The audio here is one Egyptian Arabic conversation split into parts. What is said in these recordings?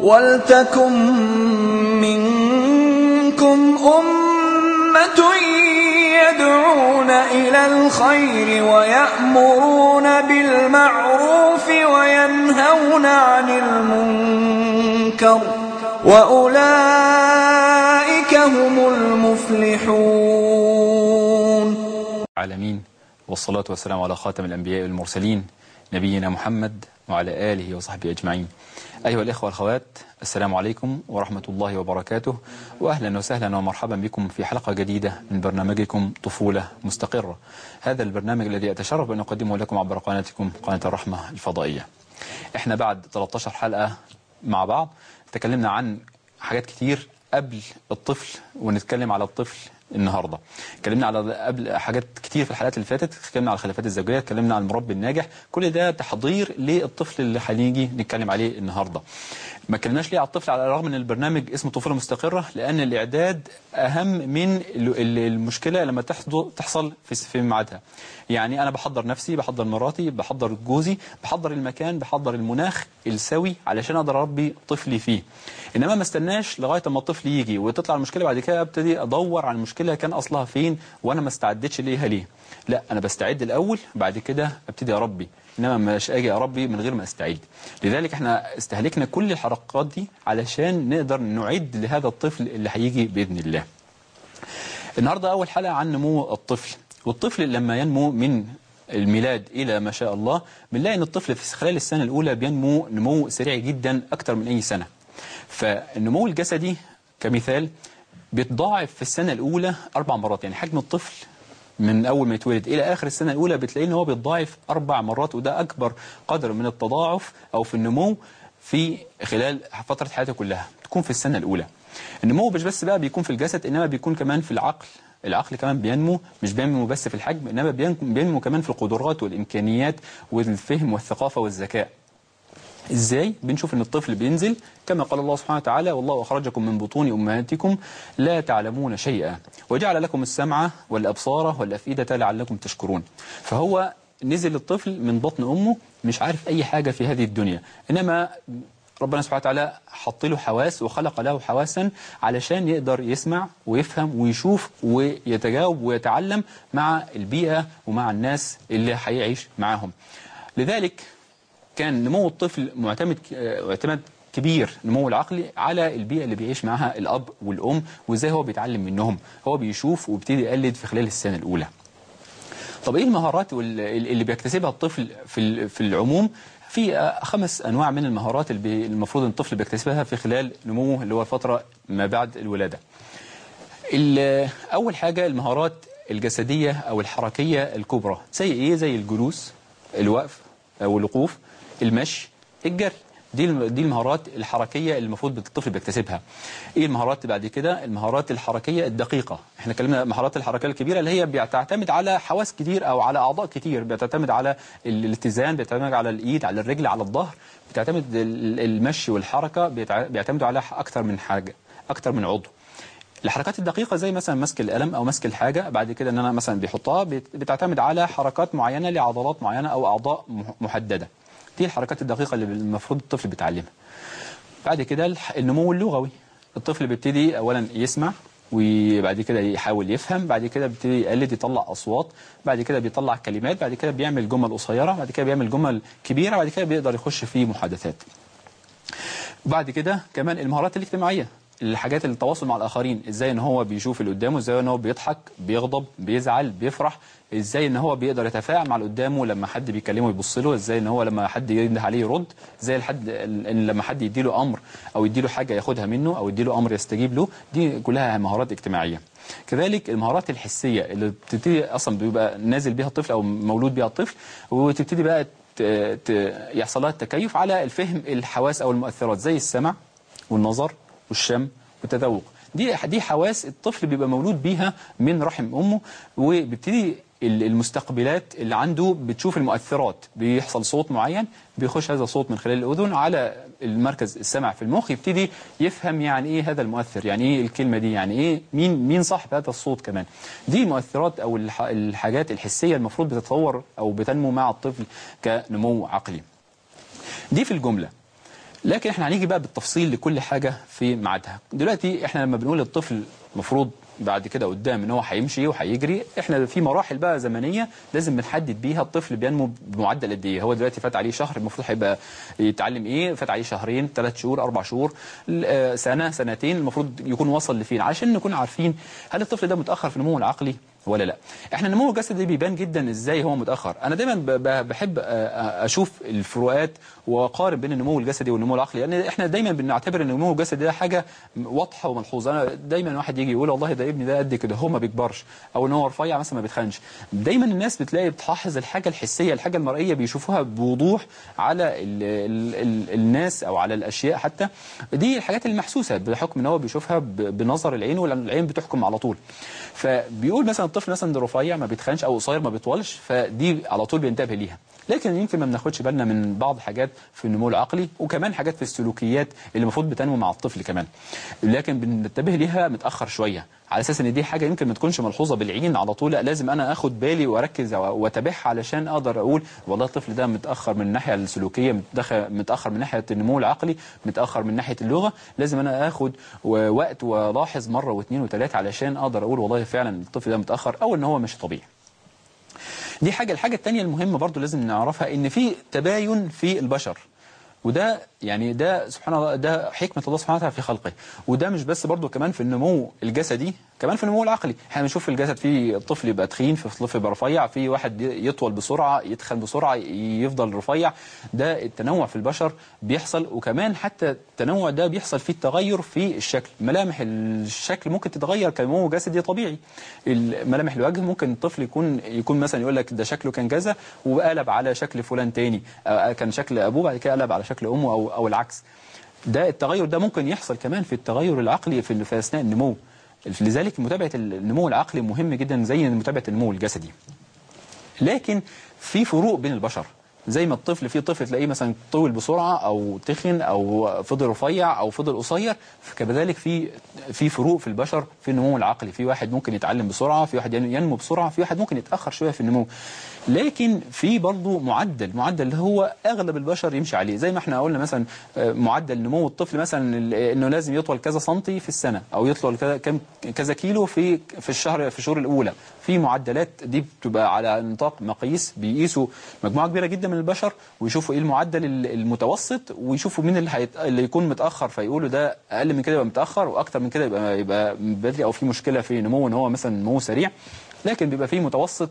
ولتكن منكم أمة يدعون إلى الخير ويأمرون بالمعروف وينهون عن المنكر وأولئك هم المفلحون العالمين والصلاة والسلام على خاتم الأنبياء والمرسلين نبينا محمد وعلى آله وصحبه أجمعين أيها الإخوة والأخوات السلام عليكم ورحمة الله وبركاته وأهلا وسهلا ومرحبا بكم في حلقة جديدة من برنامجكم طفولة مستقرة هذا البرنامج الذي أتشرف أن أقدمه لكم عبر قناتكم قناة الرحمة الفضائية احنا بعد 13 حلقة مع بعض تكلمنا عن حاجات كتير قبل الطفل ونتكلم على الطفل النهارده اتكلمنا على قبل حاجات كتير في الحلقات اللي فاتت اتكلمنا على الخلافات الزوجيه اتكلمنا عن المربي الناجح كل ده تحضير للطفل اللي هنيجي نتكلم عليه النهارده ما اتكلمناش ليه على الطفل على الرغم ان البرنامج اسمه طفوله مستقره لان الاعداد اهم من المشكله لما تحصل في في ميعادها يعني انا بحضر نفسي بحضر مراتي بحضر جوزي بحضر المكان بحضر المناخ السوي علشان اقدر اربي طفلي فيه انما ما استناش لغايه اما الطفل يجي وتطلع المشكله بعد كده ابتدي ادور على المشكله كان اصلها فين وانا ما استعدتش ليها ليه لا انا بستعد الاول بعد كده ابتدي اربي انما مش اجي اربي من غير ما استعد لذلك احنا استهلكنا كل الحلقات دي علشان نقدر نعد لهذا الطفل اللي هيجي باذن الله النهارده اول حلقه عن نمو الطفل والطفل لما ينمو من الميلاد إلى ما شاء الله بنلاقي أن الطفل في خلال السنة الأولى بينمو نمو سريع جدا أكتر من أي سنة فالنمو الجسدي كمثال بيتضاعف في السنة الأولى أربع مرات يعني حجم الطفل من أول ما يتولد إلى آخر السنة الأولى بتلاقيه إن هو بيتضاعف أربع مرات وده أكبر قدر من التضاعف أو في النمو في خلال فترة حياته كلها تكون في السنة الأولى النمو مش بس بقى بيكون في الجسد إنما بيكون كمان في العقل العقل كمان بينمو مش بينمو بس في الحجم إنما بينمو كمان في القدرات والإمكانيات والفهم والثقافة والذكاء ازاي بنشوف ان الطفل بينزل كما قال الله سبحانه وتعالى والله اخرجكم من بطون امهاتكم لا تعلمون شيئا وجعل لكم السمع والابصار والافئده لعلكم تشكرون فهو نزل الطفل من بطن امه مش عارف اي حاجه في هذه الدنيا انما ربنا سبحانه وتعالى حط له حواس وخلق له حواسا علشان يقدر يسمع ويفهم ويشوف ويتجاوب ويتعلم مع البيئه ومع الناس اللي هيعيش معاهم لذلك كان نمو الطفل معتمد اعتماد كبير نمو العقلي على البيئة اللي بيعيش معها الأب والأم وإزاي هو بيتعلم منهم هو بيشوف وبيبتدي يقلد في خلال السنة الأولى طب إيه المهارات اللي بيكتسبها الطفل في في العموم في خمس أنواع من المهارات اللي المفروض أن الطفل بيكتسبها في خلال نموه اللي هو الفترة ما بعد الولادة أول حاجة المهارات الجسدية أو الحركية الكبرى زي إيه زي الجلوس الوقف أو الوقوف المشي الجري دي دي المهارات الحركيه اللي المفروض الطفل بيكتسبها ايه المهارات بعد كده المهارات الحركيه الدقيقه احنا اتكلمنا مهارات الحركيه الكبيره اللي هي بتعتمد على حواس كتير او على اعضاء كتير بتعتمد على الاتزان بتعتمد على الايد على الرجل على الظهر بتعتمد المشي والحركه بيعتمدوا على اكتر من حاجه اكتر من عضو الحركات الدقيقة زي مثلا مسك القلم أو مسك الحاجة بعد كده إن أنا مثلا بيحطها بتعتمد على حركات معينة لعضلات معينة أو أعضاء محددة دي الحركات الدقيقة اللي المفروض الطفل بيتعلمها بعد كده النمو اللغوي الطفل بيبتدي أولا يسمع وبعد كده يحاول يفهم بعد كده بيبتدي يقلد يطلع أصوات بعد كده بيطلع كلمات بعد كده بيعمل جمل قصيرة بعد كده بيعمل جمل كبيرة بعد كده بيقدر يخش في محادثات بعد كده كمان المهارات الاجتماعية الحاجات التواصل مع الآخرين ازاي ان هو بيشوف اللي قدامه ازاي ان هو بيضحك بيغضب بيزعل بيفرح ازاي ان هو بيقدر يتفاعل مع اللي قدامه لما حد بيكلمه يبص له ازاي ان هو لما حد ينده عليه يرد ازاي الحد ان لما حد يديله امر او يديله حاجه ياخدها منه او يديله امر يستجيب له دي كلها مهارات اجتماعيه كذلك المهارات الحسيه اللي بتبتدي اصلا بيبقى نازل بيها الطفل او مولود بيها الطفل وتبتدي بقى يحصل لها التكيف على الفهم الحواس او المؤثرات زي السمع والنظر والشم والتذوق دي دي حواس الطفل بيبقى مولود بيها من رحم امه وبيبتدي المستقبلات اللي عنده بتشوف المؤثرات بيحصل صوت معين بيخش هذا الصوت من خلال الأذن على المركز السمع في المخ يبتدي يفهم يعني ايه هذا المؤثر يعني ايه الكلمة دي يعني ايه مين مين صاحب هذا الصوت كمان دي المؤثرات او الحاجات الحسية المفروض بتتطور او بتنمو مع الطفل كنمو عقلي دي في الجملة لكن احنا هنيجي بقى بالتفصيل لكل حاجه في ميعادها دلوقتي احنا لما بنقول الطفل المفروض بعد كده قدام ان هو هيمشي وهيجري احنا في مراحل بقى زمنيه لازم بنحدد بيها الطفل بينمو بمعدل قد ايه هو دلوقتي فات عليه شهر المفروض هيبقى يتعلم ايه فات عليه شهرين ثلاث شهور اربع شهور آه، سنه سنتين المفروض يكون وصل لفين عشان نكون عارفين هل الطفل ده متاخر في نموه العقلي ولا لا احنا النمو الجسدي بيبان جدا ازاي هو متاخر انا دايما ب- ب- بحب آه، آه، اشوف الفروقات واقارن بين النمو الجسدي والنمو العقلي لان احنا دايما بنعتبر ان النمو الجسدي ده حاجه واضحه وملحوظه انا دايما واحد يجي يقول والله ده ابني ده قد كده هو ما بيكبرش او ان هو رفيع مثلا ما بيتخنش دايما الناس بتلاقي بتلاحظ الحاجه الحسيه الحاجه المرئيه بيشوفوها بوضوح على ال ال ال الناس او على الاشياء حتى دي الحاجات المحسوسه بحكم ان هو بيشوفها ب- بنظر العين والعين بتحكم على طول فبيقول مثلا الطفل مثلا ده رفيع ما بيتخنش او قصير ما بيطولش فدي على طول بينتبه ليها لكن يمكن ما بناخدش بالنا من بعض حاجات في النمو العقلي وكمان حاجات في السلوكيات اللي المفروض بتنمو مع الطفل كمان لكن بننتبه ليها متاخر شويه على اساس ان دي حاجه يمكن ما تكونش ملحوظه بالعين على طول لا لازم انا اخد بالي واركز واتابعها علشان اقدر اقول والله الطفل ده متاخر من الناحيه السلوكيه متدخ- متاخر من ناحيه النمو العقلي متاخر من ناحيه اللغه لازم انا اخد و- وقت والاحظ مره واثنين وثلاثه علشان اقدر اقول والله فعلا الطفل ده متاخر او ان هو مش طبيعي دي حاجة الحاجة التانية المهمة برضو لازم نعرفها ان في تباين في البشر وده يعني ده سبحان الله ده حكمة الله سبحانه وتعالى في خلقه وده مش بس برضو كمان في النمو الجسدي كمان في النمو العقلي احنا بنشوف في الجسد في طفل يبقى تخين في طفل يبقى رفيع في واحد يطول بسرعة يتخن بسرعة يفضل رفيع ده التنوع في البشر بيحصل وكمان حتى التنوع ده بيحصل فيه التغير في الشكل ملامح الشكل ممكن تتغير كنمو جسدي طبيعي ملامح الوجه ممكن الطفل يكون يكون مثلا يقول لك ده شكله كان كذا وقلب على شكل فلان تاني آه، كان شكل ابوه بعد كده قلب على شكل امه او او العكس ده التغير ده ممكن يحصل كمان في التغير العقلي في في اثناء النمو لذلك متابعه النمو العقلي مهم جدا زي متابعه النمو الجسدي لكن في فروق بين البشر زي ما الطفل في طفل تلاقيه مثلا طول بسرعه او تخن او فضل رفيع او فضل قصير كذلك في في فروق في البشر في النمو العقلي في واحد ممكن يتعلم بسرعه في واحد ينمو بسرعه في واحد ممكن يتاخر شويه في النمو لكن في برضه معدل معدل اللي هو اغلب البشر يمشي عليه زي ما احنا قلنا مثلا آه، معدل نمو الطفل مثلا ال- انه لازم يطول كذا سنتي في السنه او يطول كذا كم كذا كيلو في في الشهر في الشهور الاولى في معدلات دي بتبقى على نطاق مقاييس بيقيسوا مجموعه كبيره جدا من البشر ويشوفوا ايه المعدل ال- المتوسط ويشوفوا مين اللي هيت... اللي يكون متاخر فيقولوا ده اقل من كده يبقى متاخر واكتر من كده يبقى يبقى بدري او في مشكله في نمو ان هو مثلا نمو سريع لكن بيبقى فيه متوسط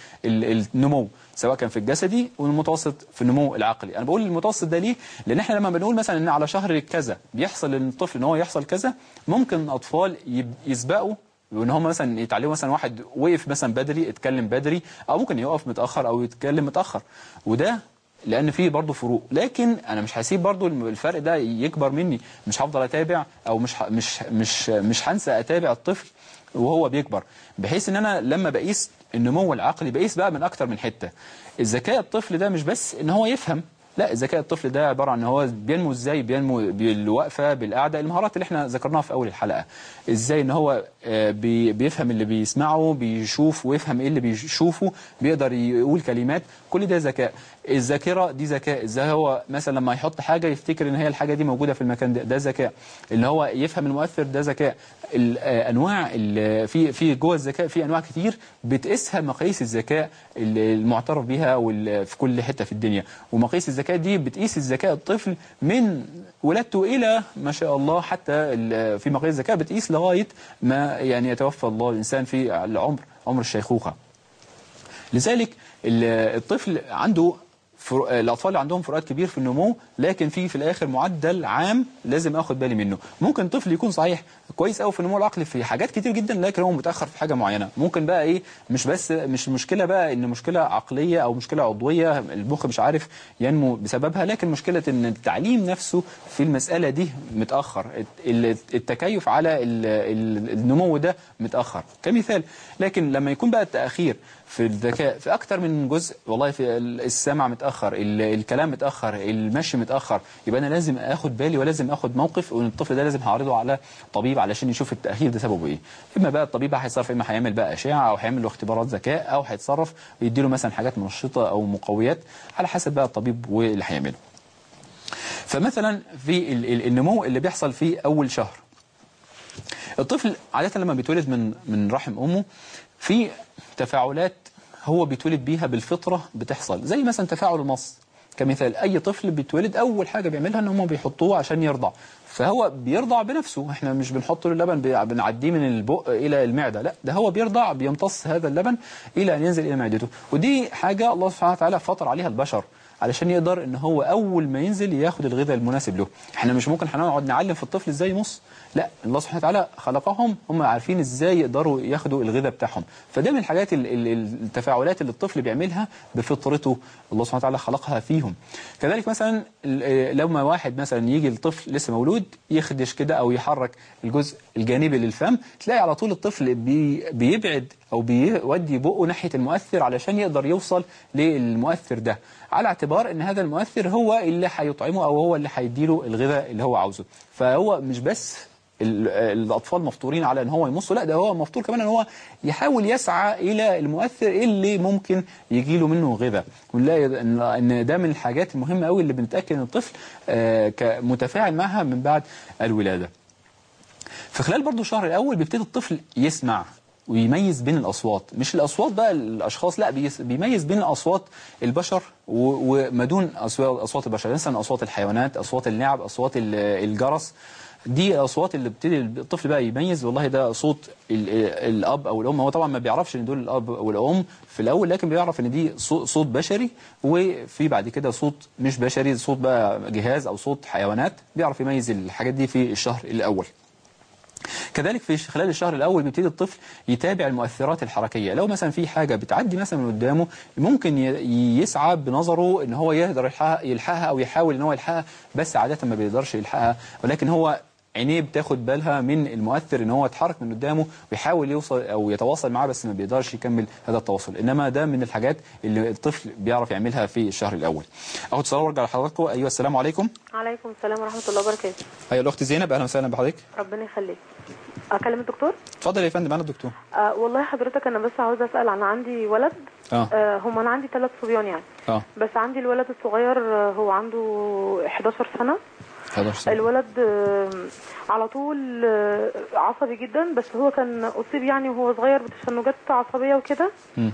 للنمو سواء كان في الجسدي والمتوسط في النمو العقلي انا بقول المتوسط ده ليه لان احنا لما بنقول مثلا ان على شهر كذا بيحصل للطفل ان هو يحصل كذا ممكن اطفال يب- يسبقوا وان هم مثلا يتعلموا مثلا واحد وقف مثلا بدري اتكلم بدري او ممكن يقف متاخر او يتكلم متاخر وده لان في برضه فروق لكن انا مش هسيب برضه الفرق ده يكبر مني مش هفضل اتابع او مش ه- مش مش مش هنسى اتابع الطفل وهو بيكبر بحيث ان انا لما بقيس النمو العقلي بقيس بقى من اكتر من حته الذكاء الطفل ده مش بس ان هو يفهم لا ذكاء الطفل ده عباره عن ان هو بينمو ازاي بينمو بالوقفه بالقعده المهارات اللي احنا ذكرناها في اول الحلقه ازاي ان هو آه، بي- بيفهم اللي بيسمعه بيشوف ويفهم ايه اللي بيشوفه بيقدر يقول كلمات كل ده ذكاء الذاكره دي ذكاء ازاي هو مثلا لما يحط حاجه يفتكر ان هي الحاجه دي موجوده في المكان ده ده ذكاء اللي هو يفهم المؤثر ده ذكاء الانواع ال- في في جوه الذكاء في انواع كتير بتقيسها مقاييس الذكاء ال- المعترف بيها وال- في كل حته في الدنيا ومقاييس الذكاء دي بتقيس الذكاء الطفل من ولادته الى ما شاء الله حتى ال- في مقاييس الذكاء بتقيس لغايه ما يعني يتوفى الله الانسان في العمر عمر الشيخوخه لذلك ال- الطفل عنده فر... الاطفال اللي عندهم فروقات كبير في النمو لكن في في الاخر معدل عام لازم اخد بالي منه ممكن طفل يكون صحيح كويس قوي في النمو العقلي في حاجات كتير جدا لكن هو متاخر في حاجه معينه ممكن بقى ايه مش بس مش مشكله بقى ان مشكله عقليه او مشكله عضويه المخ مش عارف ينمو بسببها لكن مشكله ان التعليم نفسه في المساله دي متاخر ال- التكيف على ال- ال- النمو ده متاخر كمثال لكن لما يكون بقى التاخير في الذكاء في اكتر من جزء والله في ال- السمع متاخر ال- الكلام متاخر المشي متاخر يبقى انا لازم اخد بالي ولازم اخد موقف وان الطفل ده لازم هعرضه على طبيب علشان يشوف التاخير ده سببه ايه اما بقى الطبيب هيتصرف اما هيعمل بقى اشعه او هيعمل له اختبارات ذكاء او هيتصرف يديله مثلا حاجات منشطه او مقويات على حسب بقى الطبيب واللي هيعمله فمثلا في ال- ال- النمو اللي بيحصل في اول شهر الطفل عادة لما بيتولد من من رحم أمه في تفاعلات هو بيتولد بيها بالفطرة بتحصل زي مثلا تفاعل المص كمثال أي طفل بيتولد أول حاجة بيعملها إن هم بيحطوه عشان يرضع فهو بيرضع بنفسه احنا مش بنحط له اللبن بي- بنعديه من البق إلى المعدة لا ده هو بيرضع بيمتص هذا اللبن إلى أن ينزل إلى معدته ودي حاجة الله سبحانه وتعالى فطر عليها البشر علشان يقدر ان هو اول ما ينزل ياخد الغذاء المناسب له احنا مش ممكن هنقعد نعلم في الطفل ازاي يمص لا الله سبحانه وتعالى خلقهم هم عارفين ازاي يقدروا ياخدوا الغذاء بتاعهم فده من الحاجات ال- ال- التفاعلات اللي الطفل بيعملها بفطرته الله سبحانه وتعالى خلقها فيهم كذلك مثلا ال- لما واحد مثلا يجي الطفل لسه مولود يخدش كده او يحرك الجزء الجانبي للفم تلاقي على طول الطفل بي بيبعد او بيودي بقه ناحيه المؤثر علشان يقدر يوصل للمؤثر ده على اعتبار ان هذا المؤثر هو اللي هيطعمه او هو اللي هيديله الغذاء اللي هو عاوزه فهو مش بس ال- الاطفال مفطورين على ان هو يمص لا ده هو مفطور كمان ان هو يحاول يسعى الى المؤثر اللي ممكن يجي له منه غذاء ونلاقي ان إن ده من الحاجات المهمه قوي اللي بنتاكد ان الطفل آه، ك- متفاعل معها من بعد الولاده في خلال برضو الشهر الأول بيبتدي الطفل يسمع ويميز بين الأصوات مش الأصوات بقى الأشخاص لا بيس- بيميز بين أصوات البشر و- وما دون أصوات أصوات البشر مثلا أصوات الحيوانات أصوات اللعب أصوات ال- الجرس دي الأصوات اللي بيبتدي الطفل بقى يميز والله ده صوت ال- الأب أو الأم هو طبعا ما بيعرفش إن دول الأب أو الأم في الأول لكن بيعرف إن دي صو- صوت بشري وفي بعد كده صوت مش بشري صوت بقى جهاز أو صوت حيوانات بيعرف يميز الحاجات دي في الشهر الأول كذلك في خلال الشهر الأول بيبتدي الطفل يتابع المؤثرات الحركية لو مثلا في حاجة بتعدي مثلا من قدامه ممكن ي- يسعى بنظره ان هو يقدر يلحقها, يلحقها او يحاول ان هو يلحقها بس عادة ما بيقدرش يلحقها ولكن هو عينيه بتاخد بالها من المؤثر ان هو يتحرك من قدامه ويحاول يوصل او يتواصل معاه بس ما بيقدرش يكمل هذا التواصل انما ده من الحاجات اللي الطفل بيعرف يعملها في الشهر الاول اخد اتصال وارجع لحضراتكم ايوه السلام عليكم عليكم السلام ورحمة الله وبركاته ايوه الاخت زينب اهلا وسهلا بحضرتك ربنا يخليك أكلم الدكتور؟ اتفضل يا فندم انا الدكتور آه والله حضرتك أنا بس عاوزة أسأل أنا عندي ولد اه آه هم أنا عندي ثلاث صبيان يعني اه بس عندي الولد الصغير آه، هو عنده 11 سنة 11 سنة. الولد آه، على طول آه، عصبي جدا بس هو كان أصيب يعني وهو صغير بتشنجات عصبية وكده مم.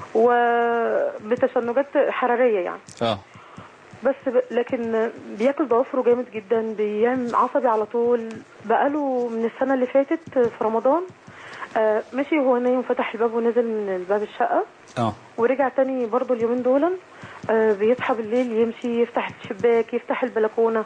وبتشنجات حرارية يعني اه بس ب... لكن بياكل ضوافره جامد جدا بيعمل عصبي على طول بقاله من السنه اللي فاتت في رمضان آه مشي وهو نايم فتح الباب ونزل من باب الشقه اه ورجع تاني برضو اليومين دول آه بيصحى بالليل يمشي يفتح الشباك يفتح البلكونه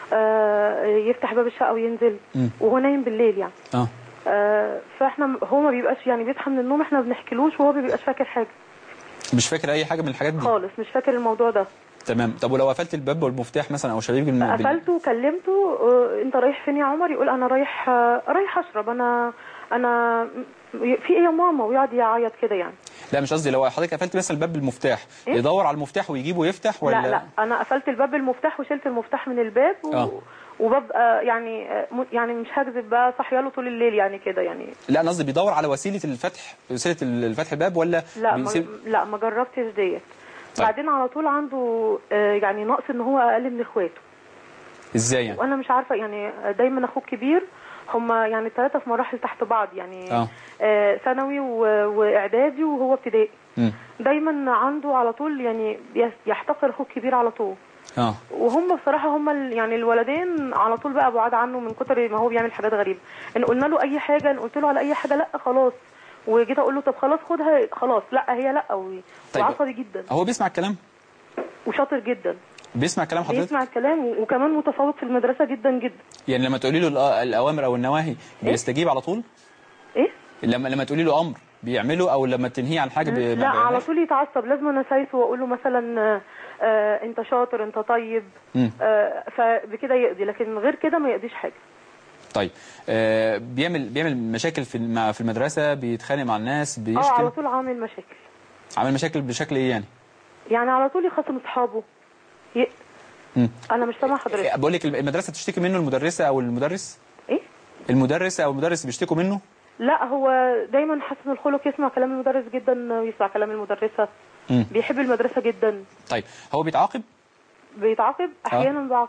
آه يفتح باب الشقه وينزل مم. وهو نايم بالليل يعني اه آه فاحنا هو ما بيبقاش يعني بيصحى من النوم احنا ما بنحكيلوش وهو ما بيبقاش فاكر حاجه مش فاكر اي حاجه من الحاجات دي خالص مش فاكر الموضوع ده تمام طب ولو قفلت الباب والمفتاح مثلا او شبابيك الم- بال- قفلته كلمته آه، انت رايح فين يا عمر يقول انا رايح آه، رايح اشرب انا انا في ايه يا ماما ويقعد يعيط كده يعني لا مش قصدي لو حضرتك قفلت مثلا الباب بالمفتاح إيه؟ يدور على المفتاح ويجيبه ويفتح ولا لا لا انا قفلت الباب بالمفتاح وشلت المفتاح من الباب و... آه. وببقى يعني آه، م- يعني مش هكذب بقى صاحيه له طول الليل يعني كده يعني لا انا قصدي بيدور على وسيله الفتح وسيله الفتح الباب ولا لا ما بيسيب لا ما جربتش ديت طيب. بعدين على طول عنده آه، يعني نقص ان هو اقل من اخواته ازاي يعني وانا مش عارفه يعني دايما اخوه كبير هما يعني الثلاثه في مراحل تحت بعض يعني آه. آه، ثانوي و- واعدادي وهو ابتدائي مم. دايما عنده على طول يعني يس- يحتقر اخوه الكبير على طول اه وهم بصراحه هم ال- يعني الولدين على طول بقى بعاد عنه من كتر ما هو بيعمل حاجات غريبه ان قلنا له اي حاجه ان قلت له على اي حاجه لا خلاص وجيت اقول له طب خلاص خدها خلاص لا هي لا و- طيب. وعصبي جدا هو بيسمع الكلام وشاطر جدا بيسمع كلام حضرتك بيسمع الكلام و- وكمان متفوق في المدرسه جدا جدا يعني لما تقولي له الأ- الاوامر او النواهي بيستجيب على طول ايه لما لما تقولي له امر بيعمله او لما تنهيه عن حاجه بي... ما لا على بيعملهاش؟ طول يتعصب لازم انا اسايسه واقول له مثلا آه، آه انت شاطر انت طيب مم. آه فبكده يقضي لكن غير كده ما يقضيش حاجه طيب آه بيعمل بيعمل مشاكل في مع في المدرسه بيتخانق مع الناس اه على بيشتم طول عامل مشاكل عامل مشاكل بشكل ايه يعني يعني على طول يخاصم اصحابه ي... مم. انا مش سامعه حضرتك بقول لك المدرسه تشتكي منه المدرسه او المدرس ايه المدرس او المدرس بيشتكوا منه لا هو دايما حسن الخلق يسمع كلام المدرس جدا ويسمع كلام المدرسه مم. بيحب المدرسه جدا طيب هو بيتعاقب بيتعاقب احيانا بعاقب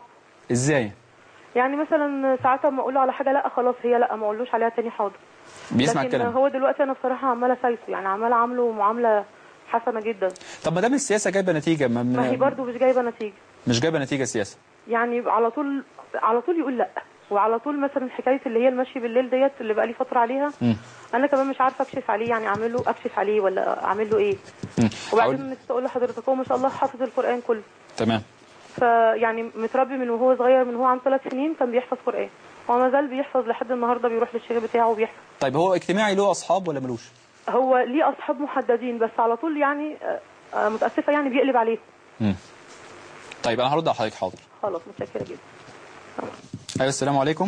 ازاي يعني مثلا ساعات ما اقول له على حاجه لا خلاص هي لا ما اقولوش عليها تاني حاضر بيسمع لكن الكلام هو دلوقتي انا بصراحه عماله سايسه يعني عماله عامله معامله حسنه جدا طب ما دام السياسه جايبه نتيجه ما ما هي برضو مش جايبه نتيجه مش جايبه نتيجه سياسه يعني على طول على طول يقول لا وعلى طول مثلا حكايه اللي هي المشي بالليل ديت اللي بقى لي فتره عليها مم. انا كمان مش عارفه اكشف عليه يعني اعمل له اكشف عليه ولا اعمل له ايه مم. وبعدين أقول- نسيت اقول لحضرتك هو ما شاء الله حافظ القران كله تمام فيعني متربي من وهو صغير من هو عنده ثلاث سنين كان بيحفظ قران هو ما زال بيحفظ لحد النهارده بيروح للشيخ بتاعه وبيحفظ طيب هو اجتماعي له اصحاب ولا ملوش هو ليه اصحاب محددين بس على طول يعني آه، آه، متاسفه يعني بيقلب عليهم مم. طيب انا هرد على حضرتك حاضر خلاص متشكره جدا ايوه السلام عليكم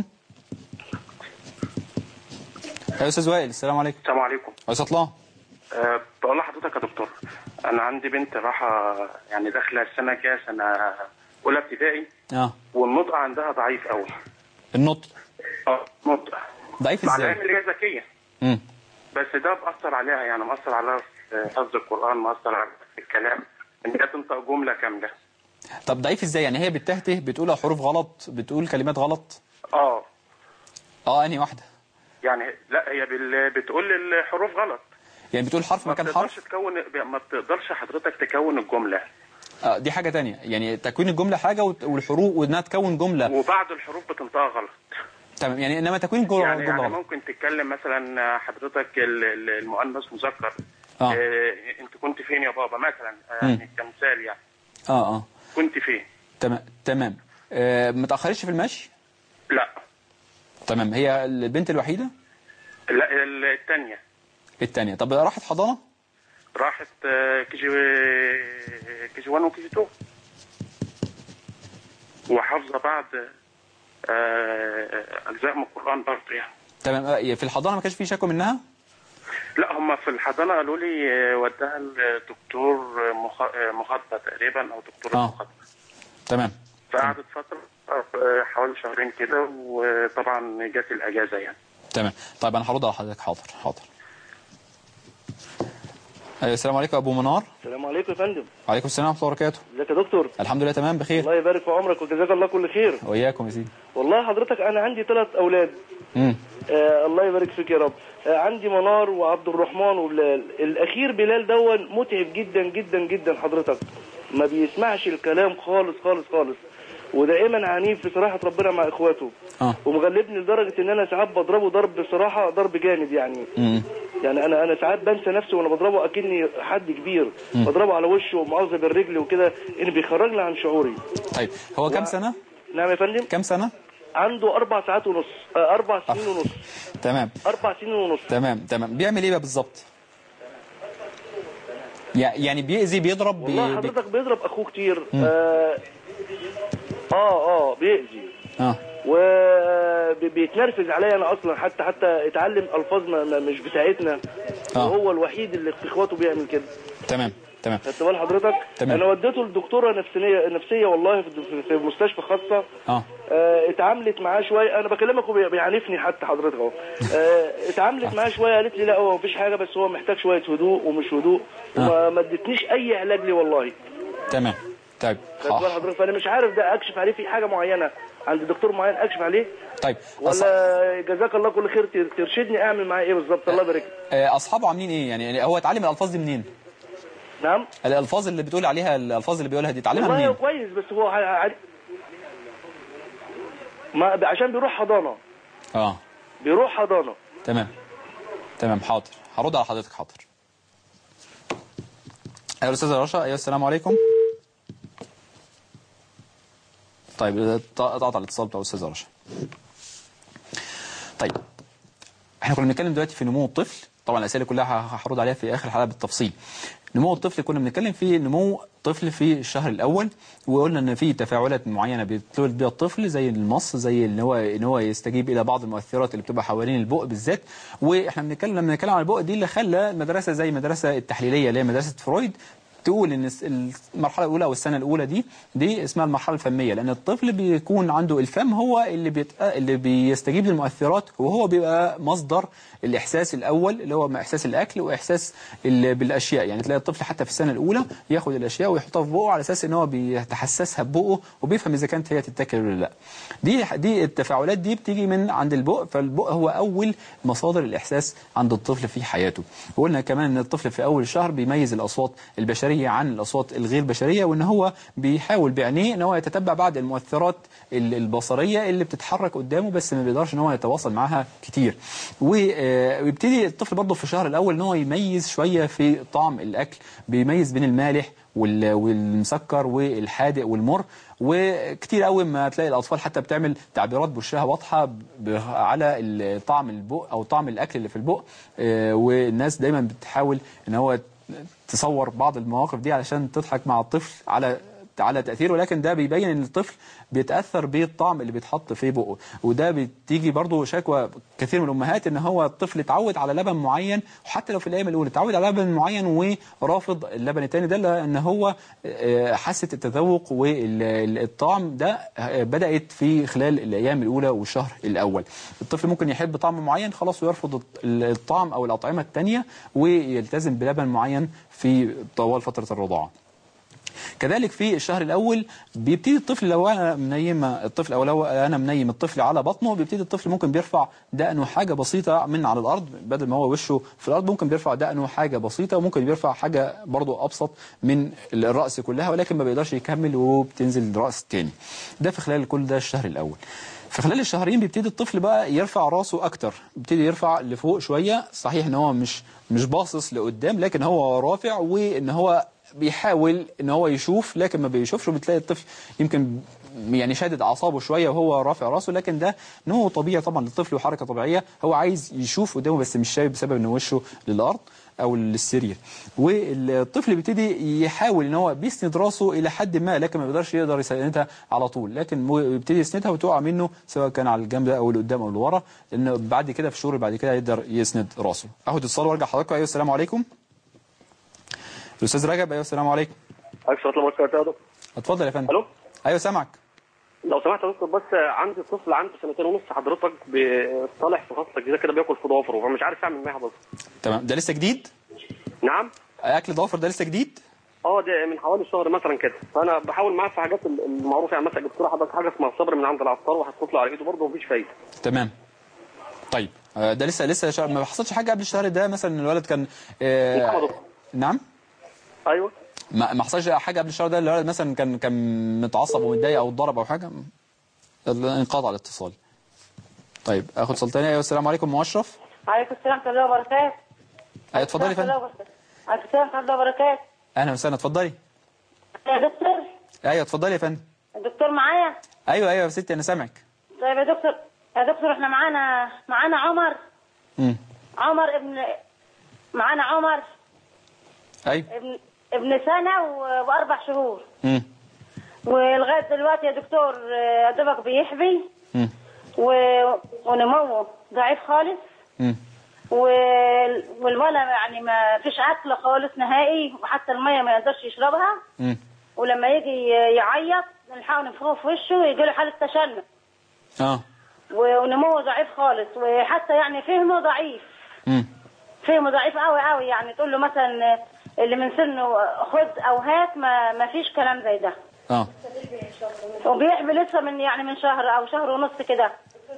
ايوه استاذ وائل السلام عليكم السلام عليكم يا استاذ الله أه بقول لحضرتك يا دكتور انا عندي بنت رايحه يعني داخله السنه الجايه سنه اولى ابتدائي اه والنطق عندها ضعيف قوي النطق اه نطق ضعيف مع العلم ازاي اللي هي ذكيه امم بس ده مأثر عليها يعني مأثر عليها في حفظ القرآن مأثر عليها في الكلام ان هي تنطق جملة كاملة طب ضعيف ازاي يعني هي بتهته بتقول حروف غلط بتقول كلمات غلط اه اه انهي واحده يعني لا هي بال... بتقول الحروف غلط يعني بتقول حرف ما مكان بتقدرش حرف تكون ما بتقدرش حضرتك تكون الجملة آه دي حاجه تانية يعني تكوين الجمله حاجه وت- والحروف وانها تكون جمله وبعض الحروف بتنطقها غلط تمام يعني انما تكوين الجمله يعني, جمله يعني غلط ممكن تتكلم مثلا حضرتك ال- ال- المؤنث مذكر آه. آه انت كنت فين يا بابا مثلا آه، يعني كمثال يعني اه اه كنت فين تمام تمام آه ما تاخرش في المشي لا تمام هي البنت الوحيده لا ال- الثانيه الثانيه طب راحت حضانه راحت آه، كي جي كي جي 1 وكي جي 2 وحافظه بعض آه، اجزاء من القران برضه يعني تمام آه، في الحضانه ما كانش في شكوى منها لا هم في الحضانه قالوا لي آه، وداها الدكتور مخ- آه، مخاطبه تقريبا او دكتور آه. مخاطبه تمام فقعدت فتره آه، حوالي شهرين كده وطبعا جت الاجازه يعني تمام طيب انا هرد على حضرتك حاضر حاضر ايوه السلام عليكم ابو منار السلام عليكم يا فندم وعليكم السلام ورحمه الله وبركاته ازيك يا دكتور الحمد لله تمام بخير الله يبارك في عمرك وجزاك الله كل خير واياكم يا سيدي والله حضرتك انا عندي ثلاث اولاد امم آه الله يبارك فيك يا رب آه عندي منار وعبد الرحمن وبلال الاخير بلال دون متعب جدا جدا جدا حضرتك ما بيسمعش الكلام خالص خالص خالص ودائما عنيف بصراحه ربنا مع اخواته اه ومغلبني لدرجه ان انا ساعات بضربه ضرب بصراحه ضرب جامد يعني امم يعني انا انا ساعات بنسى نفسي وانا بضربه اكني حد كبير بضربه على وشه ومؤاخذه بالرجل وكده ان بيخرجني عن شعوري طيب هو كام سنه نعم يا فندم كام سنه عنده اربع ساعات ونص آه، اربع سنين ونص تمام اربع سنين ونص تمام تمام بيعمل ايه بقى بالظبط يع- يعني بيأذي بيضرب بي... والله بي... حضرتك بيضرب اخوه كتير اه اه, آه بيأذي اه وبيتنرفز عليا انا اصلا حتى حتى اتعلم الفاظ ما- ما- مش بتاعتنا آه. وهو الوحيد اللي في اخواته بيعمل كده تمام تمام خدت بال حضرتك تمام. انا وديته لدكتوره نفسيه نفسيه والله في في- في مستشفى خاصه اه آه، اتعاملت معاه شويه انا بكلمك وبيعنفني حتى حضرتك اهو آه، اتعاملت معاه شويه قالت لي لا هو مفيش حاجه بس هو محتاج شويه هدوء ومش هدوء وما ما ادتنيش اي علاج لي والله تمام طيب خدت بال ح- حضرتك فانا مش عارف ده اكشف عليه في حاجه معينه عند دكتور معين اكشف عليه طيب أص... ولا جزاك الله كل خير تر- ترشدني اعمل معاه ايه بالظبط الله يبارك لك. آه، اصحابه عاملين ايه يعني هو اتعلم الالفاظ دي منين نعم الالفاظ اللي بتقول عليها الالفاظ اللي بيقولها دي اتعلمها والله هو منين كويس بس هو ع- ع- ما عشان بيروح حضانه اه بيروح حضانه تمام تمام حاضر هرد على حضرتك حاضر ايوه استاذ رشا ايوه السلام عليكم طيب قطعت الاتصال بتاع الاستاذ رشا طيب احنا كنا بنتكلم دلوقتي في نمو الطفل طبعا الاسئله كلها ه- هرد عليها في اخر الحلقه بالتفصيل نمو الطفل كنا بنتكلم في نمو طفل في الشهر الاول وقلنا ان في تفاعلات معينه بيتولد بيها الطفل زي المص زي ان هو ان هو يستجيب الى بعض المؤثرات اللي بتبقى حوالين البق بالذات واحنا بنتكلم لما بنتكلم عن البق دي اللي خلى المدرسه زي المدرسه التحليليه اللي هي مدرسه فرويد تقول ان الس- المرحله الاولى او السنه الاولى دي دي اسمها المرحله الفميه لان الطفل بيكون عنده الفم هو اللي بيت... اللي بيستجيب للمؤثرات وهو بيبقى مصدر الاحساس الاول اللي هو احساس الاكل واحساس ال... بالاشياء يعني تلاقي الطفل حتى في السنه الاولى ياخد الاشياء ويحطها في بقه على اساس ان هو بيتحسسها ببقه وبيفهم اذا كانت هي تتاكل ولا لا دي دي التفاعلات دي بتيجي من عند البق فالبق هو اول مصادر الاحساس عند الطفل في حياته وقلنا كمان ان الطفل في اول الشهر بيميز الاصوات البشريه عن الاصوات الغير بشريه وان هو بيحاول بعينيه ان هو يتتبع بعض المؤثرات ال- البصريه اللي بتتحرك قدامه بس ما بيقدرش ان هو يتواصل معاها كتير و- آه، ويبتدي الطفل برضه في الشهر الاول ان هو يميز شويه في طعم الاكل بيميز بين المالح وال- والمسكر والحادق والمر وكتير قوي ما تلاقي الاطفال حتى بتعمل تعبيرات بوشها واضحه ب- على ال- طعم البق او طعم الاكل اللي في البق آه، والناس دايما بتحاول ان هو تصور بعض المواقف دي علشان تضحك مع الطفل على على تاثيره ولكن ده بيبين ان الطفل بيتاثر بالطعم اللي بيتحط في بقه وده بتيجي برضو شكوى كثير من الامهات ان هو الطفل اتعود على لبن معين وحتى لو في الايام الاولى اتعود على لبن معين ورافض اللبن الثاني ده لان هو آه، حاسه التذوق والطعم ده آه، بدات في خلال الايام الاولى والشهر الاول الطفل ممكن يحب طعم معين خلاص ويرفض الطعم او الاطعمه الثانيه ويلتزم بلبن معين في طوال فتره الرضاعه كذلك في الشهر الاول بيبتدي الطفل لو انا منيم الطفل او لو انا منيم الطفل على بطنه بيبتدي الطفل ممكن بيرفع دقنه حاجه بسيطه من على الارض بدل ما هو وشه في الارض ممكن بيرفع دقنه حاجه بسيطه وممكن بيرفع حاجه برضو ابسط من الراس كلها ولكن ما بيقدرش يكمل وبتنزل الراس تاني ده في خلال كل ده الشهر الاول في خلال الشهرين بيبتدي الطفل بقى يرفع راسه اكتر بيبتدي يرفع لفوق شويه صحيح ان هو مش مش باصص لقدام لكن هو رافع وان هو بيحاول ان هو يشوف لكن ما بيشوفش وبتلاقي الطفل يمكن يعني شادد اعصابه شويه وهو رافع راسه لكن ده نوع طبيعي طبعا للطفل وحركه طبيعيه هو عايز يشوف قدامه بس مش شايف بسبب ان وشه للارض او للسرير والطفل بيبتدي يحاول ان هو بيسند راسه الى حد ما لكن ما بيقدرش يقدر يسندها على طول لكن مو- بيبتدي يسندها وتقع منه سواء كان على الجنب ده او اللي قدام او اللي ورا لانه بعد كده في الشهور بعد كده يقدر يسند راسه اخد اتصال وارجع حضراتكم ايوه السلام عليكم الاستاذ رجب ايوه السلام عليكم عليك الصلاه والسلام يا دكتور اتفضل يا فندم الو ايوه سامعك لو سمحت يا دكتور بس عندي طفل عنده سنتين ونص حضرتك بي- طالع في فصل الجزيره كده بياكل في ضوافره فمش عارف اعمل معاه بس تمام ده لسه جديد نعم اكل ضوافر ده لسه جديد اه ده من حوالي شهر مثلا كده فانا بحاول معاه في حاجات المعروفه يعني مثلا جبت له حضرتك حاجه اسمها الصبر من عند العطار وحطيت له على ايده برضه مفيش فايده تمام طيب آه، ده لسه لسه شهر ما حصلش حاجه قبل الشهر ده مثلا الولد كان آه، نعم يا دكتور. نعم ايوه ما ما حصلش حاجه قبل الشهر ده الولد مثلا كان كان متعصب ومتضايق او اتضرب او حاجه انقطع الاتصال طيب اخد اتصال تاني ايوه السلام عليكم ام اشرف عليكم السلام ورحمة الله وبركاته ايوه اتفضلي يا فندم عليكم السلام ورحمة الله وبركاته اهلا وسهلا اتفضلي يا دكتور ايوه اتفضلي يا فندم الدكتور معايا ايوه ايوه يا ستي انا سامعك طيب يا دكتور يا دكتور احنا معانا معانا عمر امم عمر ابن معانا عمر ايوه ابن ابن سنة و- وأربع شهور امم ولغاية دلوقتي يا دكتور آه، يا دوبك بيحبي امم و... ونموه ضعيف خالص امم وال- والولد يعني ما فيش أكل خالص نهائي وحتى المية ما يقدرش يشربها امم ولما يجي يعيط نحاول نفخه في وشه يجي له حالة تشنج اه و- ونموه ضعيف خالص وحتى يعني فهمه ضعيف امم فهمه ضعيف قوي قوي يعني تقول له مثلا اللي من سنه خد او هات ما, ما فيش كلام زي ده اه وبيحبي لسه من يعني من شهر او شهر ونص كده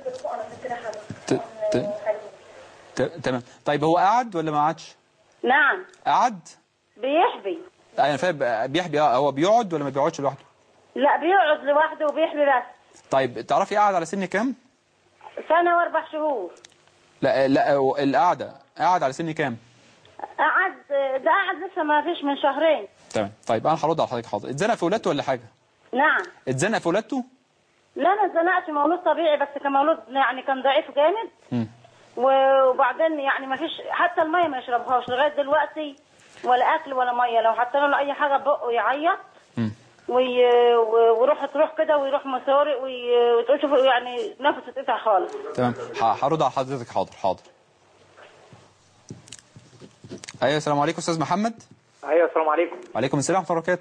ت... ت... ت... تمام طيب هو قعد ولا ما قعدش نعم قعد بيحبي انا فاهم بيحبي آه، هو بيقعد ولا ما بيقعدش لوحده لا بيقعد لوحده وبيحبي بس طيب تعرفي قعد على سن كام سنة واربع شهور لا لا هو القعده قعد على سن كام قعد ده قعد لسه ما فيش من شهرين تمام طيب انا هرد على حضرتك حاضر اتزنق في ولادته ولا حاجه نعم اتزنق في ولادته لا انا اتزنقت مولود طبيعي بس كان مولود يعني كان ضعيف جامد مم. وبعدين يعني ما فيش حتى الميه ما يشربهاش لغايه دلوقتي ولا اكل ولا ميه لو حطينا له اي حاجه بقه يعيط مم. وي... و- ويروح تروح كده ويروح مسارق وي... وتقول شوف يعني نفسه اتقطع خالص تمام ه- هرد على حضرتك حاضر حاضر ايوه السلام عليكم استاذ محمد ايوه السلام عليكم وعليكم السلام ورحمه الله وبركاته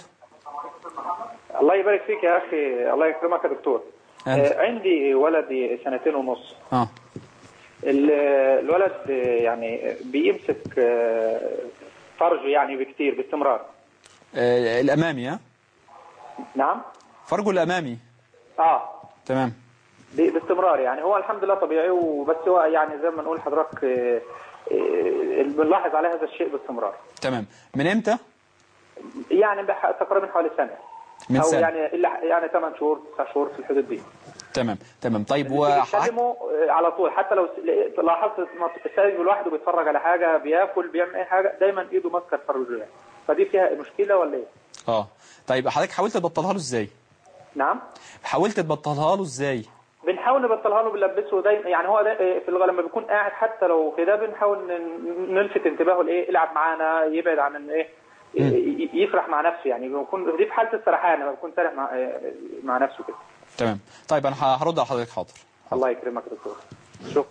الله يبارك فيك يا اخي الله يكرمك يا دكتور أهلا. آه، عندي ولد سنتين ونص اه ال- الولد آه، يعني بيمسك آه، فرجه يعني بكتير باستمرار آه، الامامي ها نعم فرجه الامامي اه تمام ب- باستمرار يعني هو الحمد لله طبيعي وبس هو يعني زي ما نقول حضرتك آه، آه، بنلاحظ على هذا الشيء باستمرار تمام من امتى يعني بح- تقريبا حوالي سنه من او سنة. يعني الا يعني 8 شهور 9 شهور في الحدود دي تمام تمام طيب وحضرتك بيتكلموا آه، على طول حتى لو س- لاحظت سايب لوحده بيتفرج على حاجه بياكل بيعمل اي حاجه دايما ايده ماسكه الفرج يعني فدي فيها مشكله ولا ايه؟ اه طيب حضرتك حاولت تبطلها له ازاي نعم حاولت تبطلها له ازاي بنحاول نبطلها له بنلبسه دايما يعني هو دا في الغالب لما بيكون قاعد حتى لو كده بنحاول ن- نلفت انتباهه لايه العب معانا يبعد عن ان ايه ي- يسرح مع نفسه يعني بيكون دي في حاله السرحان لما بيكون سارح مع آه، مع نفسه كده تمام طيب انا هرد على حضرتك حاضر الله يكرمك يا دكتور شكرا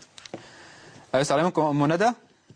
أيوة، السلام عليكم ام ندى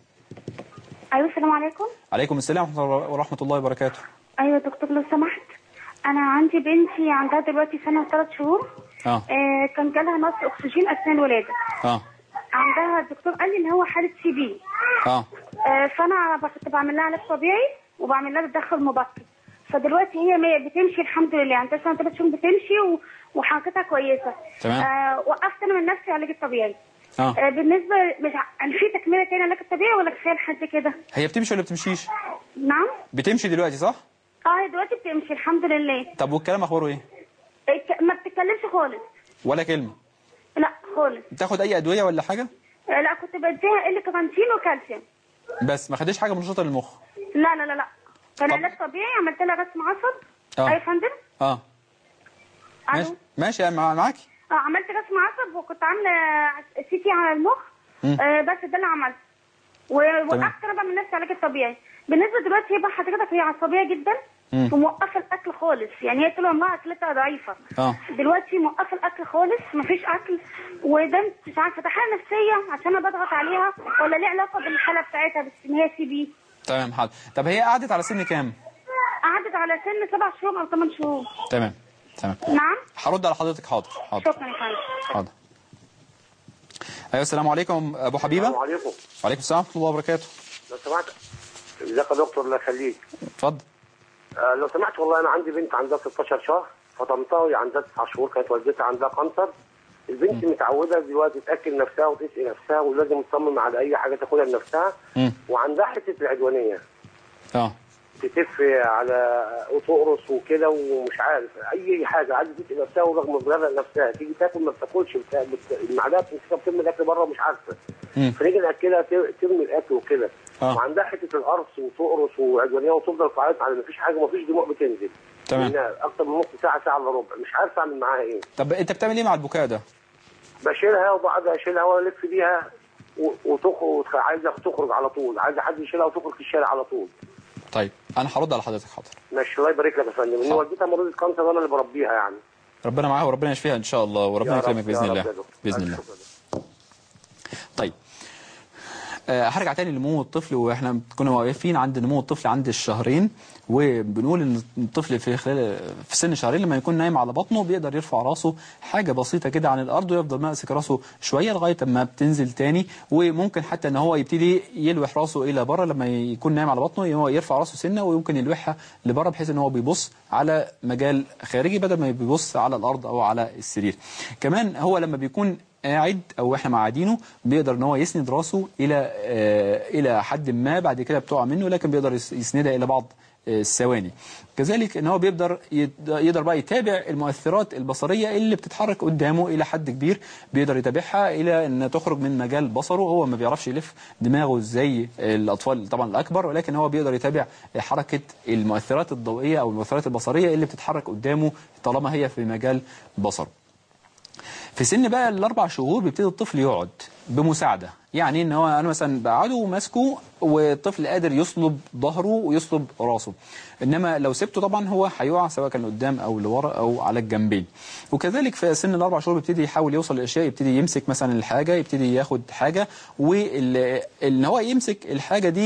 ايوه السلام عليكم عليكم السلام ورحمه الله- ورحمه الله وبركاته ايوه يا دكتور لو سمحت انا عندي بنتي عندها دلوقتي سنه وثلاث شهور اه آه كان جالها نقص اكسجين اثناء الولاده اه عندها الدكتور قال لي ان هو حاله سي بي اه آه فانا كنت بعمل لها علاج طبيعي وبعمل لها تدخل مبكر فدلوقتي هي مية- بتمشي الحمد لله عندها سنه ثلاث شهور بتمشي و... وحركتها كويسه تمام. آه وقفت انا من نفسي العلاج الطبيعي اه آه بالنسبه مش ع- في تكمله تاني علاج الطبيعي ولا كفايه لحد كده هي بتمشي ولا بتمشيش نعم بتمشي دلوقتي صح اه هي دلوقتي بتمشي الحمد لله طب والكلام اخباره ايه الك- ما بتتكلمش خالص ولا كلمه لا خالص بتاخد اي ادويه ولا حاجه آه، لا كنت بديها ال كارانتين وكالسيوم بس ما خدتش حاجه منشطه للمخ لا لا لا لا كان طب- علاج طبيعي عملت لها رسم عصب اه. اي يا فندم اه ماشي الو ماشي أنا مع- معاكي اه عملت رسم عصب وكنت عامله سي تي على المخ مم. آه بس ده اللي عملته ووقفت انا بقى من نفسي علاج الطبيعي بالنسبه دلوقتي هي بقى حضرتك هي عصبيه جدا مم. وموقفه الاكل خالص يعني هي طول عمرها اكلتها ضعيفه اه دلوقتي موقفه الاكل خالص مفيش اكل وده مش عارفه ده حاله نفسيه عشان انا بضغط عليها ولا ليه علاقه بالحاله بتاعتها بس ان هي سي بي تمام حاضر طب هي قعدت على سن كام قعدت على سن سبع شهور او ثمان شهور تمام تمام نعم هرد على حضرتك حاضر حاضر شكرا يا فندم حاضر ايوه السلام عليكم ابو حبيبه السلام عليكم وعليكم السلام ورحمه الله وبركاته لو سمحت ازيك يا دكتور الله يخليك اتفضل آه لو سمحت والله انا عندي بنت عندها 16 شهر فطمتها وهي عندها 9 شهور كانت والدتها عندها كانسر البنت متعوده دلوقتي تاكل نفسها وتسقي نفسها ولازم تصمم على اي حاجه تاكلها لنفسها مم. وعندها حته العدوانيه اه تتف على وتقرص وكده ومش عارف اي حاجه عايزه تسقي نفسها ورغم بلغة نفسها تيجي تاكل ما بتاكلش بت- بت- المعلقه بتمسكها بترمي الاكل بره ومش عارفه مم. فنيجي ناكلها ت- ترمي الاكل وكده آه. وعندها حته القرص وتقرص وعدوانيه وتفضل تعيط على مفيش حاجه مفيش دموع بتنزل تمام. لأنها اكتر من نص ساعه ساعه الا ربع مش عارف اعمل معاها ايه طب انت بتعمل ايه مع البكاء ده بشيلها وبعد اشيلها والف بيها و- وتخرج عايزه تخرج على طول عايزه حد يشيلها وتخرج في الشارع على طول طيب انا هرد على حضرتك حاضر ماشي الله يبارك لك يا فندم ان حاضر. والدتها مريضه كانسر وانا اللي بربيها يعني ربنا معاها وربنا يشفيها ان شاء الله وربنا يا رب- يكرمك يا باذن رب الله يا دكتور. باذن ألف الله شكر. طيب آه، هرجع تاني لنمو الطفل واحنا كنا واقفين عند نمو الطفل عند الشهرين وبنقول ان الطفل في خلال في سن شهرين لما يكون نايم على بطنه بيقدر يرفع راسه حاجه بسيطه كده عن الارض ويفضل ماسك راسه شويه لغايه ما بتنزل تاني وممكن حتى ان هو يبتدي يلوح راسه الى بره لما يكون نايم على بطنه هو يرفع راسه سنه ويمكن يلوحها لبره بحيث ان هو بيبص على مجال خارجي بدل ما بيبص على الارض او على السرير كمان هو لما بيكون قاعد او احنا معادينه بيقدر ان هو يسند راسه الى آه الى حد ما بعد كده بتقع منه لكن بيقدر يس- يسندها الى بعض آه، الثواني كذلك ان هو بيقدر يد- يقدر بقى يتابع المؤثرات البصريه اللي بتتحرك قدامه الى حد كبير بيقدر يتابعها الى ان تخرج من مجال بصره هو ما بيعرفش يلف دماغه زي الاطفال طبعا الاكبر ولكن هو بيقدر يتابع حركه المؤثرات الضوئيه او المؤثرات البصريه اللي بتتحرك قدامه طالما هي في مجال بصره في سن بقى الاربع شهور بيبتدي الطفل يقعد بمساعده يعني ان هو انا مثلا بقعده وماسكه والطفل قادر يصلب ظهره ويصلب راسه انما لو سبته طبعا هو هيقع سواء كان لقدام او لورا او على الجنبين وكذلك في سن الاربع شهور بيبتدي يحاول يوصل لاشياء يبتدي يمسك مثلا الحاجه يبتدي ياخد حاجه وان هو يمسك الحاجه دي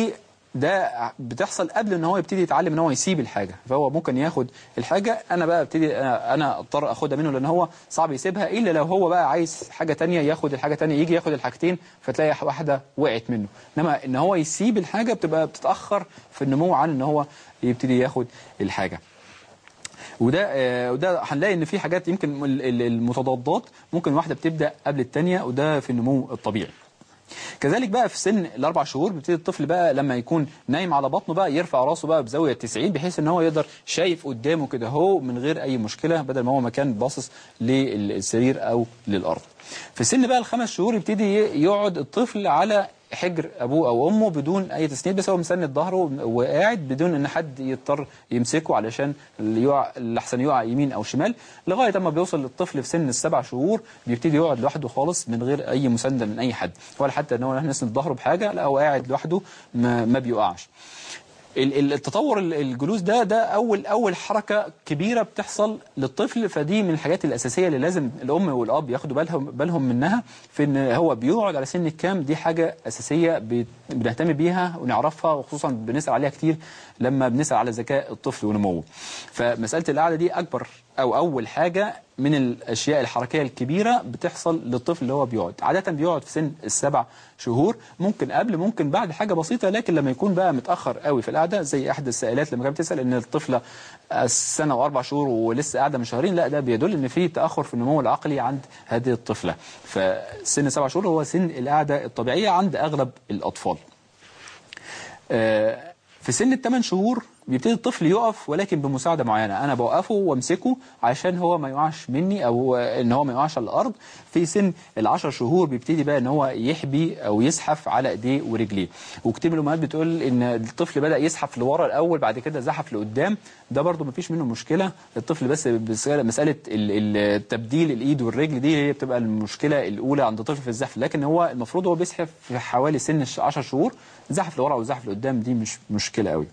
ده بتحصل قبل ان هو يبتدي يتعلم ان هو يسيب الحاجه فهو ممكن ياخد الحاجه انا بقى ابتدي انا, أنا اضطر اخدها منه لان هو صعب يسيبها الا لو هو بقى عايز حاجه تانية ياخد الحاجه تانية يجي ياخد الحاجتين فتلاقي واحده وقعت منه انما ان هو يسيب الحاجه بتبقى بتتاخر في النمو عن ان هو يبتدي ياخد الحاجه وده آه، وده هنلاقي ان في حاجات يمكن ال- ال- المتضادات ممكن واحده بتبدا قبل الثانيه وده في النمو الطبيعي كذلك بقى في سن الاربع شهور بيبتدي الطفل بقى لما يكون نايم على بطنه بقى يرفع راسه بقى بزاويه 90 بحيث ان هو يقدر شايف قدامه كده هو من غير اي مشكله بدل ما هو مكان باصص للسرير او للارض. في سن بقى الخمس شهور يبتدي ي- يقعد الطفل على حجر ابوه او امه بدون اي تسنيد بس هو مسند ظهره وقاعد بدون ان حد يضطر يمسكه علشان اللي يقع الاحسن يقع يمين او شمال لغايه اما بيوصل للطفل في سن السبع شهور بيبتدي يقعد لوحده خالص من غير اي مسانده من اي حد ولا حتى ان هو نسند ظهره بحاجه لا هو قاعد لوحده ما, ما بيقعش ال- ال- التطور ال- الجلوس ده ده اول اول حركه كبيره بتحصل للطفل فدي من الحاجات الاساسيه اللي لازم الام والاب ياخدوا بالهم بالهم منها في ان هو بيقعد على سن الكام دي حاجه اساسيه بت- بنهتم بيها ونعرفها وخصوصا بنسال عليها كتير لما بنسال على ذكاء الطفل ونموه فمساله القعده دي اكبر او اول حاجه من الاشياء الحركيه الكبيره بتحصل للطفل اللي هو بيقعد عاده بيقعد في سن السبع شهور ممكن قبل ممكن بعد حاجه بسيطه لكن لما يكون بقى متاخر قوي في القعده زي احد السائلات لما كانت بتسال ان الطفله سنه واربع شهور ولسه قاعده من شهرين لا ده بيدل ان في تاخر في النمو العقلي عند هذه الطفله فسن سبع شهور هو سن القعده الطبيعيه عند اغلب الاطفال آه، في سن الثمان شهور بيبتدي الطفل يقف ولكن بمساعده معينه انا بوقفه وامسكه عشان هو ما يقعش مني او ان هو ما يقعش على الارض في سن العشر شهور بيبتدي بقى ان هو يحبي او يزحف على ايديه ورجليه وكتير من الامهات بتقول ان الطفل بدا يزحف لورا الاول بعد كده زحف لقدام ده برده ما فيش منه مشكله الطفل بس بس- مساله ال- ال- تبديل الايد والرجل دي هي بتبقى المشكله الاولى عند الطفل في الزحف لكن هو المفروض هو بيزحف في حوالي سن 10 شهور زحف لورا او زحف لقدام دي مش مشكله قوي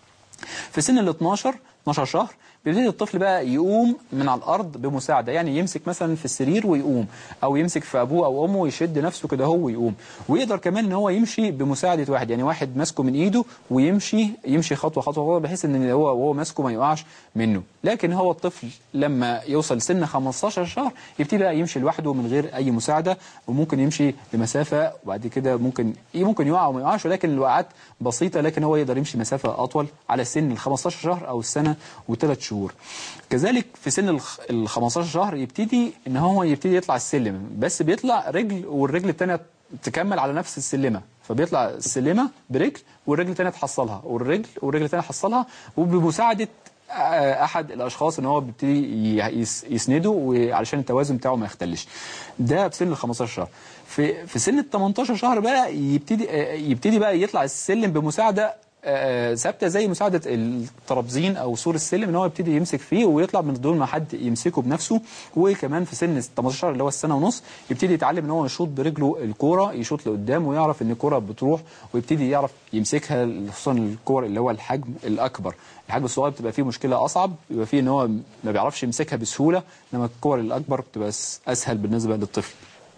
في سن ال 12 12 شهر بيبتدي الطفل بقى يقوم من على الارض بمساعده يعني يمسك مثلا في السرير ويقوم او يمسك في ابوه او امه ويشد نفسه كده هو ويقوم ويقدر كمان ان هو يمشي بمساعده واحد يعني واحد ماسكه من ايده ويمشي يمشي خطوه خطوه خطوه بحيث ان هو وهو ماسكه ما يقعش منه لكن هو الطفل لما يوصل سن 15 شهر يبتدي بقى يمشي لوحده من غير اي مساعده وممكن يمشي لمسافه وبعد كده ممكن ممكن يقع وما يقعش ولكن الوقعات بسيطه لكن هو يقدر يمشي مسافه اطول على سن ال 15 شهر او السنه وثلاث شهور كذلك في سن ال 15 شهر يبتدي ان هو يبتدي يطلع السلم بس بيطلع رجل والرجل الثانيه تكمل على نفس السلمه فبيطلع السلمه برجل والرجل الثانيه تحصلها والرجل والرجل الثانيه تحصلها وبمساعده آه، احد الاشخاص ان هو بيبتدي ي- يس- يسنده وعلشان التوازن بتاعه ما يختلش ده في سن ال 15 شهر في في سن ال 18 شهر بقى يبتدي آه، يبتدي بقى يطلع السلم بمساعده آه، ثابته زي مساعده الترابزين او سور السلم ان هو يبتدي يمسك فيه ويطلع من دون ما حد يمسكه بنفسه وكمان في سن 18 اللي هو السنه ونص يبتدي يتعلم ان هو يشوط برجله الكوره يشوط لقدام ويعرف ان الكوره بتروح ويبتدي يعرف يمسكها خصوصا الكور اللي هو الحجم الاكبر الحجم الصغير بتبقى فيه مشكله اصعب بيبقى فيه ان هو ما بيعرفش يمسكها بسهوله انما الكور الاكبر بتبقى س- اسهل بالنسبه للطفل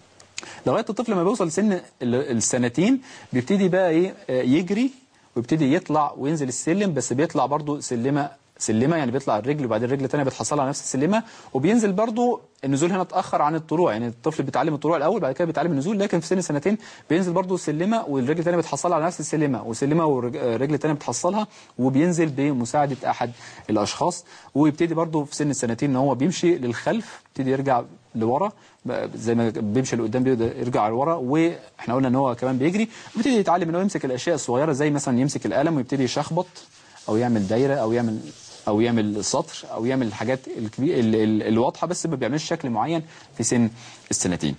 لغايه الطفل لما بيوصل سن ال- السنتين بيبتدي بقى ايه آه، يجري ويبتدي يطلع وينزل السلم بس بيطلع برضو سلمه سلمه يعني بيطلع الرجل وبعدين الرجل الثانيه بتحصل على نفس السلمه وبينزل برضو النزول هنا اتاخر عن الطلوع يعني الطفل بيتعلم الطلوع الاول بعد كده بيتعلم النزول لكن في سن سنتين بينزل برضو سلمه والرجل الثانيه بتحصل على نفس السلمه وسلمه والرجل الثانيه بتحصلها وبينزل بمساعده احد الاشخاص ويبتدي برضو في سن السنتين ان هو بيمشي للخلف يبتدي يرجع لورا بقى زي ما بيمشي لقدام بيبدا يرجع لورا واحنا قلنا ان هو كمان بيجري ويبتدي يتعلم ان هو يمسك الاشياء الصغيره زي مثلا يمسك القلم ويبتدي يشخبط او يعمل دايره او يعمل او يعمل سطر او يعمل الحاجات الكبيره الواضحه بس ما بيعملش شكل معين في سن السنتين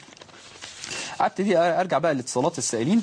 ابتدي ارجع بقى لاتصالات السائلين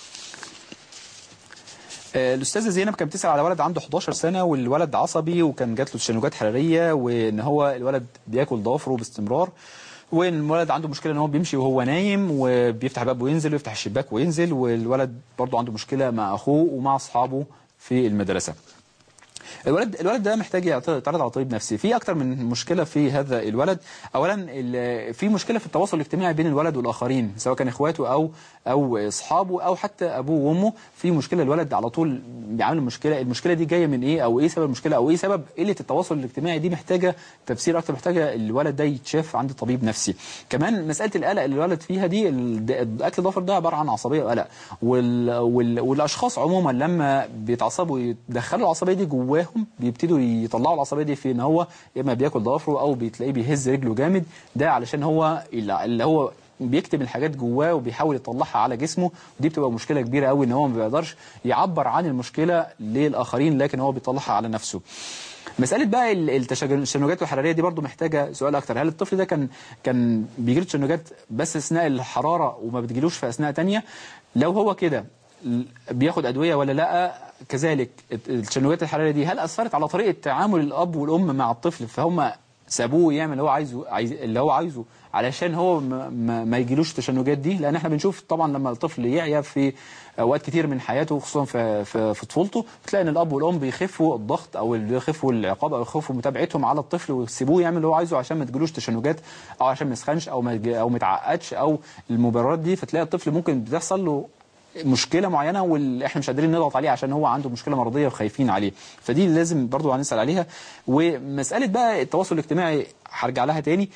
آه، الاستاذه زينب كانت بتسال على ولد عنده 11 سنه والولد عصبي وكان جات له تشنجات حراريه وان هو الولد بياكل ضوافره باستمرار وان الولد عنده مشكله ان هو بيمشي وهو نايم وبيفتح باب وينزل ويفتح الشباك وينزل والولد برضه عنده مشكله مع اخوه ومع اصحابه في المدرسه الولد الولد ده محتاج يعت- يتعرض على طبيب نفسي في اكتر من مشكله في هذا الولد اولا ال- في مشكله في التواصل الاجتماعي بين الولد والاخرين سواء كان اخواته او او اصحابه او حتى ابوه وامه في مشكله الولد على طول بيعمل مشكله المشكله دي جايه من ايه او ايه سبب المشكله او ايه سبب قله التواصل الاجتماعي دي محتاجه تفسير اكتر محتاجه الولد ده يتشاف عند طبيب نفسي كمان مساله القلق اللي الولد فيها دي ال- الاكل الضافر ده عباره عن عصبيه وقلق وال... وال... والاشخاص عموما لما بيتعصبوا يدخلوا العصبيه دي جواهم بيبتدوا يطلعوا العصبيه دي في ان هو يا اما بياكل ضوافره او بتلاقيه بيهز رجله جامد ده علشان هو اللي هو بيكتب الحاجات جواه وبيحاول يطلعها على جسمه ودي بتبقى مشكله كبيره قوي ان هو ما بيقدرش يعبر عن المشكله للاخرين لكن هو بيطلعها على نفسه مسألة بقى ال- التشنج- التشنجات الحرارية دي برضو محتاجة سؤال أكتر هل الطفل ده كان كان بيجيله تشنجات بس أثناء الحرارة وما بتجيلوش في أثناء تانية لو هو كده ل- بياخد أدوية ولا لا كذلك الت- التشنجات الحرارية دي هل أثرت على طريقة تعامل الأب والأم مع الطفل فهم سابوه يعمل اللي هو عايزه عايز اللي هو عايزه علشان هو ما, ما, ما يجيلوش التشنجات دي لان احنا بنشوف طبعا لما الطفل يعيا في اوقات كتير من حياته خصوصا في في, في طفولته بتلاقي ان الاب والام بيخفوا الضغط او بيخفوا العقاب او يخفوا متابعتهم على الطفل ويسيبوه يعمل اللي هو عايزه عشان ما تجيلوش تشنجات او عشان ما يسخنش او ما يج- او ما يتعقدش او المبررات دي فتلاقي الطفل ممكن بتحصل له مشكله معينه واحنا مش قادرين نضغط عليه عشان هو عنده مشكله مرضيه وخايفين عليه فدي لازم برضو هنسال عليها ومساله بقى التواصل الاجتماعي هرجع لها تاني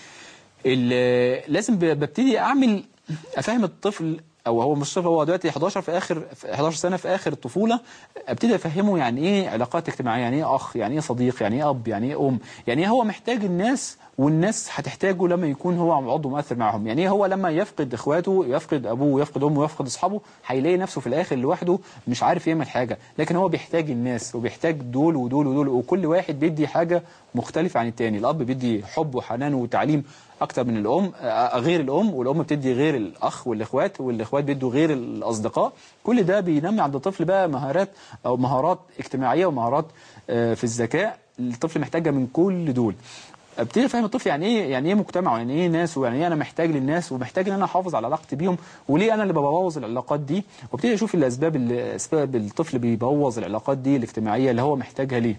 ال- لازم ب- ببتدي اعمل افهم الطفل او هو مش طفل هو دلوقتي 11 في اخر في 11 سنه في اخر الطفوله ابتدي افهمه يعني ايه علاقات اجتماعيه يعني ايه اخ يعني ايه صديق يعني ايه اب يعني ايه ام يعني ايه هو محتاج الناس والناس هتحتاجه لما يكون هو عضو مؤثر معهم يعني ايه هو لما يفقد اخواته يفقد ابوه يفقد امه يفقد اصحابه هيلاقي نفسه في الاخر لوحده مش عارف يعمل حاجه لكن هو بيحتاج الناس وبيحتاج دول ودول ودول وكل واحد بيدي حاجه مختلفه عن التاني الاب بيدي حب وحنان وتعليم اكتر من الام آه، غير الام والام بتدي غير الاخ والاخوات والاخوات بيدوا غير الاصدقاء كل ده بينمي عند الطفل بقى مهارات او مهارات اجتماعيه ومهارات آه، في الذكاء الطفل محتاجها من كل دول ابتدي افهم الطفل يعني ايه يعني ايه مجتمع ويعني ايه ناس ويعني ايه انا محتاج للناس ومحتاج ان انا احافظ على علاقتي بيهم وليه انا اللي ببوظ العلاقات دي وابتدي اشوف الاسباب اللي اسباب الطفل بيبوظ العلاقات دي الاجتماعيه اللي هو محتاجها ليه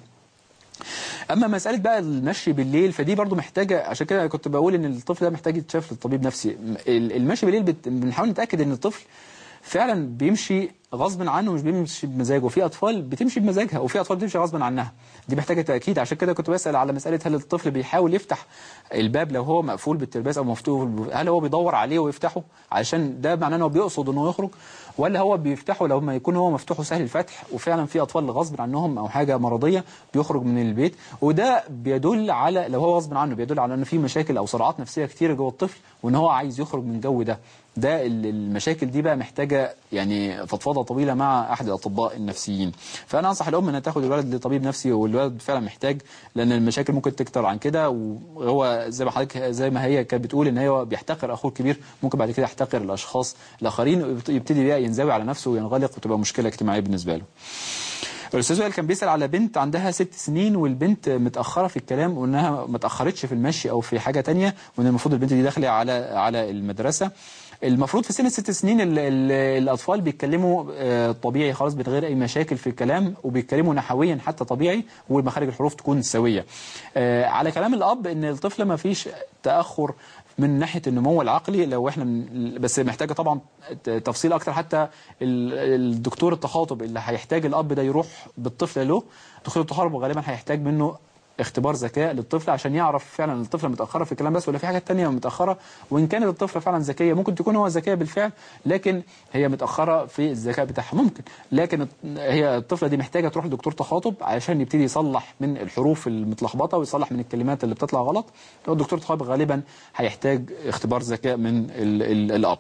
اما مساله بقى المشي بالليل فدي برضو محتاجه عشان كده كنت بقول ان الطفل ده محتاج يتشاف للطبيب نفسي ال- المشي بالليل بت- بنحاول نتاكد ان الطفل فعلا بيمشي غصب عنه مش بيمشي بمزاجه وفي اطفال بتمشي بمزاجها وفي اطفال بتمشي غصب عنها دي محتاجه تاكيد عشان كده كنت بسال على مساله هل الطفل بيحاول يفتح الباب لو هو مقفول بالترباس او مفتوح هل هو بيدور عليه ويفتحه علشان ده معناه انه بيقصد انه يخرج ولا هو بيفتحه لما يكون هو مفتوح وسهل الفتح وفعلا في اطفال غصب عنهم او حاجه مرضيه بيخرج من البيت وده بيدل على لو هو غصب عنه بيدل على ان في مشاكل او صراعات نفسيه كتيره جوه الطفل وان هو عايز يخرج من الجو ده ده ال- المشاكل دي بقى محتاجه يعني فضفاضه طويله مع احد الاطباء النفسيين فانا انصح الام انها تاخد الولد لطبيب نفسي والولد فعلا محتاج لان المشاكل ممكن تكتر عن كده وهو زي ما حضرتك زي ما هي كانت بتقول ان هو بيحتقر اخوه الكبير ممكن بعد كده يحتقر الاشخاص الاخرين يبتدي بقى ينزوي على نفسه وينغلق وتبقى مشكله اجتماعيه بالنسبه له الاستاذ وائل كان بيسال على بنت عندها ست سنين والبنت متاخره في الكلام وانها ما اتاخرتش في المشي او في حاجه تانية وان المفروض البنت دي داخله على على المدرسه المفروض في سن الست سنين ال ال الاطفال بيتكلموا آه، طبيعي خالص من غير اي مشاكل في الكلام وبيتكلموا نحويا حتى طبيعي ومخارج الحروف تكون سويه آه، على كلام الاب ان الطفل ما فيش تاخر من ناحيه النمو العقلي لو احنا من بس محتاجه طبعا ت- تفصيل اكتر حتى ال- الدكتور التخاطب اللي هيحتاج الاب ده يروح بالطفل له دكتور التخاطب غالبا هيحتاج منه اختبار ذكاء للطفل عشان يعرف فعلا الطفله متاخره في الكلام بس ولا في حاجات تانية متاخره وان كانت الطفله فعلا ذكيه ممكن تكون هو ذكيه بالفعل لكن هي متاخره في الذكاء بتاعها ممكن لكن هي الطفله دي محتاجه تروح لدكتور تخاطب عشان يبتدي يصلح من الحروف المتلخبطه ويصلح من الكلمات اللي بتطلع غلط الدكتور التخاطب غالبا هيحتاج اختبار ذكاء من ال ال الاب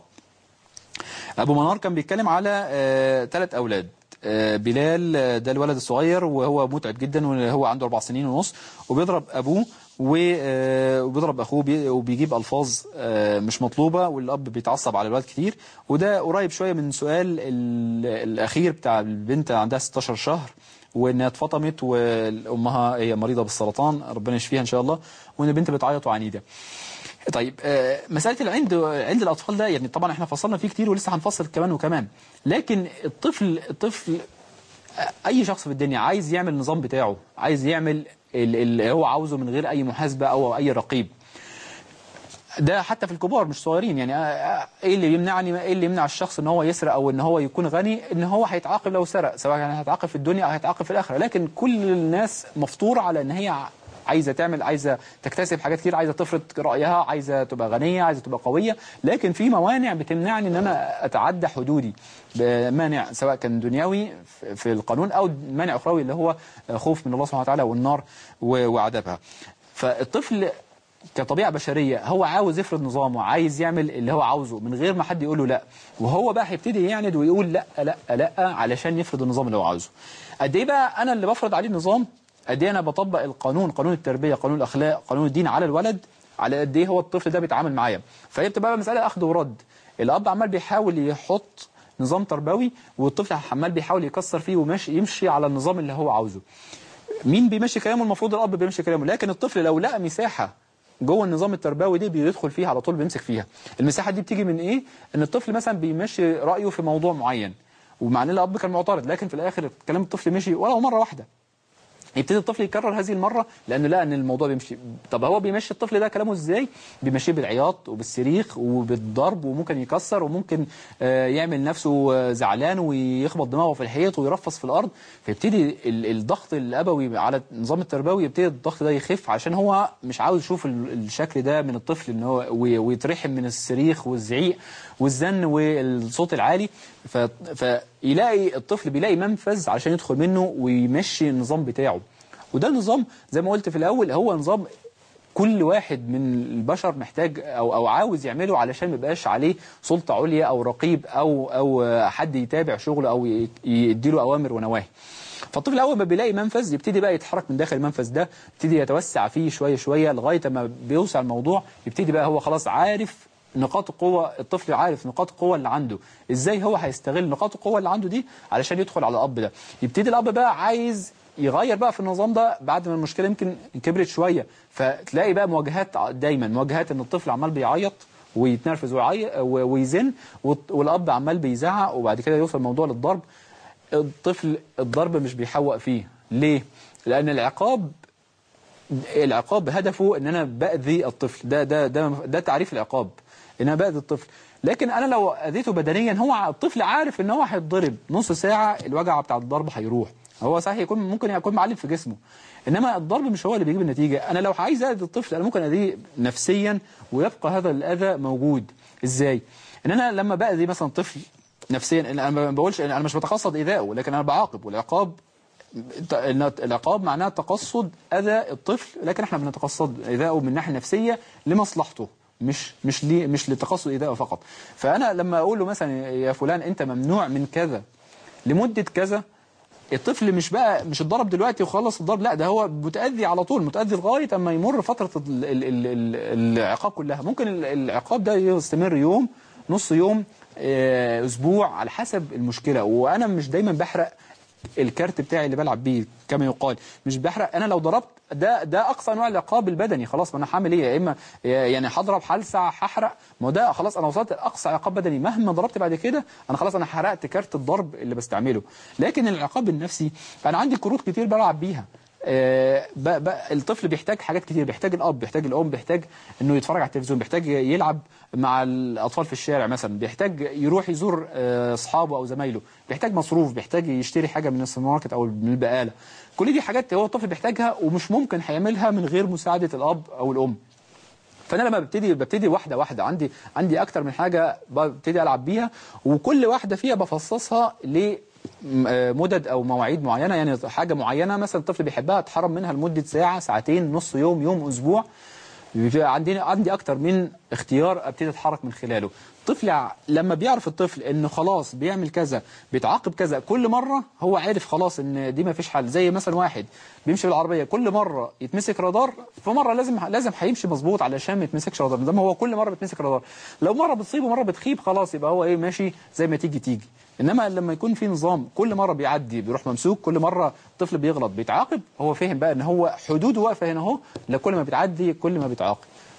ابو منار كان بيتكلم على ثلاث اولاد آه، بلال آه، ده الولد الصغير وهو متعب جدا وهو عنده اربع سنين ونص وبيضرب ابوه و- آه، وبيضرب اخوه بي- وبيجيب الفاظ آه، مش مطلوبه والاب بيتعصب على الولد كتير وده قريب شويه من سؤال ال- الاخير بتاع البنت عندها 16 شهر وانها اتفطمت وامها هي مريضه بالسرطان ربنا يشفيها ان شاء الله وان البنت بتعيط وعنيده طيب آه، مساله العند عند الاطفال ده يعني طبعا احنا فصلنا فيه كتير ولسه هنفصل كمان وكمان لكن الطفل الطفل اي شخص في الدنيا عايز يعمل النظام بتاعه عايز يعمل ال- اللي هو عاوزه من غير اي محاسبه او اي رقيب ده حتى في الكبار مش صغيرين يعني آه، آه، ايه اللي يمنعني ايه اللي يمنع الشخص ان هو يسرق او ان هو يكون غني ان هو هيتعاقب لو سرق سواء كان هيتعاقب في الدنيا او هيتعاقب في الاخره لكن كل الناس مفطوره على ان هي ع- عايزه تعمل عايزه تكتسب حاجات كتير عايزه تفرض رايها عايزه تبقى غنيه عايزه تبقى قويه لكن في موانع بتمنعني ان انا اتعدى حدودي بمانع سواء كان دنيوي في- في القانون او مانع اخروي اللي هو خوف من الله سبحانه وتعالى والنار و- وعذابها فالطفل كطبيعة بشرية هو عاوز يفرض نظامه عايز يعمل اللي هو عاوزه من غير ما حد يقول له لا وهو بقى هيبتدي يعند ويقول لا لا لا علشان يفرض النظام اللي هو عاوزه قد ايه بقى انا اللي بفرض عليه النظام قد ايه انا بطبق القانون قانون التربية قانون الاخلاق قانون الدين على الولد على قد ايه هو الطفل ده بيتعامل معايا فهي بتبقى مسألة اخذ ورد الاب عمال بيحاول يحط نظام تربوي والطفل عمال بيحاول يكسر فيه وماشي يمشي على النظام اللي هو عاوزه مين بيمشي كلامه المفروض الاب بيمشي كلامه لكن الطفل لو لقى مساحه جوه النظام التربوي دي بيدخل فيها على طول بيمسك فيها المساحه دي بتيجي من ايه ان الطفل مثلا بيمشي رايه في موضوع معين ومع ان الاب كان معترض لكن في الاخر كلام الطفل مشي ولو مره واحده يبتدي الطفل يكرر هذه المرة لأنه لقى أن الموضوع بيمشي طب هو بيمشي الطفل ده كلامه إزاي بيمشيه بالعياط وبالصريخ وبالضرب وممكن يكسر وممكن آه، يعمل نفسه آه، زعلان ويخبط دماغه في الحيط ويرفص في الأرض فيبتدي ال- الضغط الأبوي على النظام التربوي يبتدي الضغط ده يخف عشان هو مش عاوز يشوف ال- الشكل ده من الطفل ان هو وي- ويترحم من الصريخ والزعيق والزن والصوت العالي ف... فيلاقي الطفل بيلاقي منفذ علشان يدخل منه ويمشي النظام بتاعه وده نظام زي ما قلت في الأول هو نظام كل واحد من البشر محتاج او او عاوز يعمله علشان ما يبقاش عليه سلطه عليا او رقيب او او حد يتابع شغله او ي- يديله اوامر ونواهي. فالطفل اول ما بيلاقي منفذ يبتدي بقى يتحرك من داخل المنفذ ده يبتدي يتوسع فيه شويه شويه لغايه ما بيوسع الموضوع يبتدي بقى هو خلاص عارف نقاط القوة الطفل عارف نقاط القوة اللي عنده ازاي هو هيستغل نقاط القوة اللي عنده دي علشان يدخل على الاب ده يبتدي الاب بقى عايز يغير بقى في النظام ده بعد ما المشكلة يمكن كبرت شوية فتلاقي بقى مواجهات دايما مواجهات ان الطفل عمال بيعيط ويتنرفز ويعيط ويزن والط- والاب عمال بيزعق وبعد كده يوصل الموضوع للضرب الطفل الضرب مش بيحوق فيه ليه لان العقاب العقاب هدفه ان انا باذي الطفل ده ده ده ده تعريف العقاب ان انا باذي الطفل لكن انا لو اذيته بدنيا هو الطفل عارف ان هو هيتضرب نص ساعه الوجع بتاع الضرب هيروح هو صحيح يكون ممكن يكون معلم في جسمه انما الضرب مش هو اللي بيجيب النتيجه انا لو عايز اذي الطفل انا ممكن اذيه نفسيا ويبقى هذا الاذى موجود ازاي ان انا لما باذي مثلا طفل نفسيا انا ما بقولش انا مش بتقصد ايذائه لكن انا بعاقب والعقاب إن العقاب معناه تقصد اذى الطفل لكن احنا بنتقصد ايذائه من الناحيه النفسيه لمصلحته مش مش لي مش لتقصد ايذائه فقط فانا لما اقول له مثلا يا فلان انت ممنوع من كذا لمده كذا الطفل مش بقى مش اتضرب دلوقتي وخلص الضرب لا ده هو متأذي على طول متأذي لغاية اما يمر فترة ال ال ال ال العقاب كلها ممكن ال- العقاب ده يستمر يوم نص يوم آه، اسبوع على حسب المشكلة وانا مش دايما بحرق الكارت بتاعي اللي بلعب بيه كما يقال مش بحرق انا لو ضربت ده ده اقصى انواع العقاب البدني خلاص ما انا هعمل ايه يا اما يعني هضرب هلسع هحرق ما هو ده خلاص انا وصلت لاقصى عقاب بدني مهما ضربت بعد كده انا خلاص انا حرقت كارت الضرب اللي بستعمله لكن العقاب النفسي انا عندي كروت كتير بلعب بيها آه، ب- ب- الطفل بيحتاج حاجات كتير بيحتاج الاب بيحتاج الام بيحتاج انه يتفرج على التلفزيون بيحتاج يلعب مع الاطفال في الشارع مثلا بيحتاج يروح يزور آه، اصحابه او زمايله بيحتاج مصروف بيحتاج يشتري حاجه من السوبر ماركت او من البقاله كل دي حاجات هو الطفل بيحتاجها ومش ممكن هيعملها من غير مساعده الاب او الام فانا لما ببتدي ببتدي واحده واحده عندي عندي اكتر من حاجه ببتدي العب بيها وكل واحده فيها بفصصها ل م- آه، مدد او مواعيد معينه يعني حاجه معينه مثلا الطفل بيحبها اتحرم منها لمده ساعه ساعتين نص يوم يوم اسبوع بيبقى عندي عندي اكتر من اختيار ابتدي اتحرك من خلاله الطفل ع- لما بيعرف الطفل انه خلاص بيعمل كذا بيتعاقب كذا كل مره هو عارف خلاص ان دي ما فيش حل زي مثلا واحد بيمشي بالعربيه كل مره يتمسك رادار فمره لازم لازم هيمشي مظبوط علشان ما يتمسكش رادار ده هو كل مره بيتمسك رادار لو مره بتصيب ومره بتخيب خلاص يبقى هو ايه ماشي زي ما تيجي تيجي انما لما يكون في نظام كل مره بيعدي بيروح ممسوك كل مره الطفل بيغلط بيتعاقب هو فاهم بقى ان هو حدوده واقفه هنا اهو لا كل ما بتعدي كل ما بيتعاقب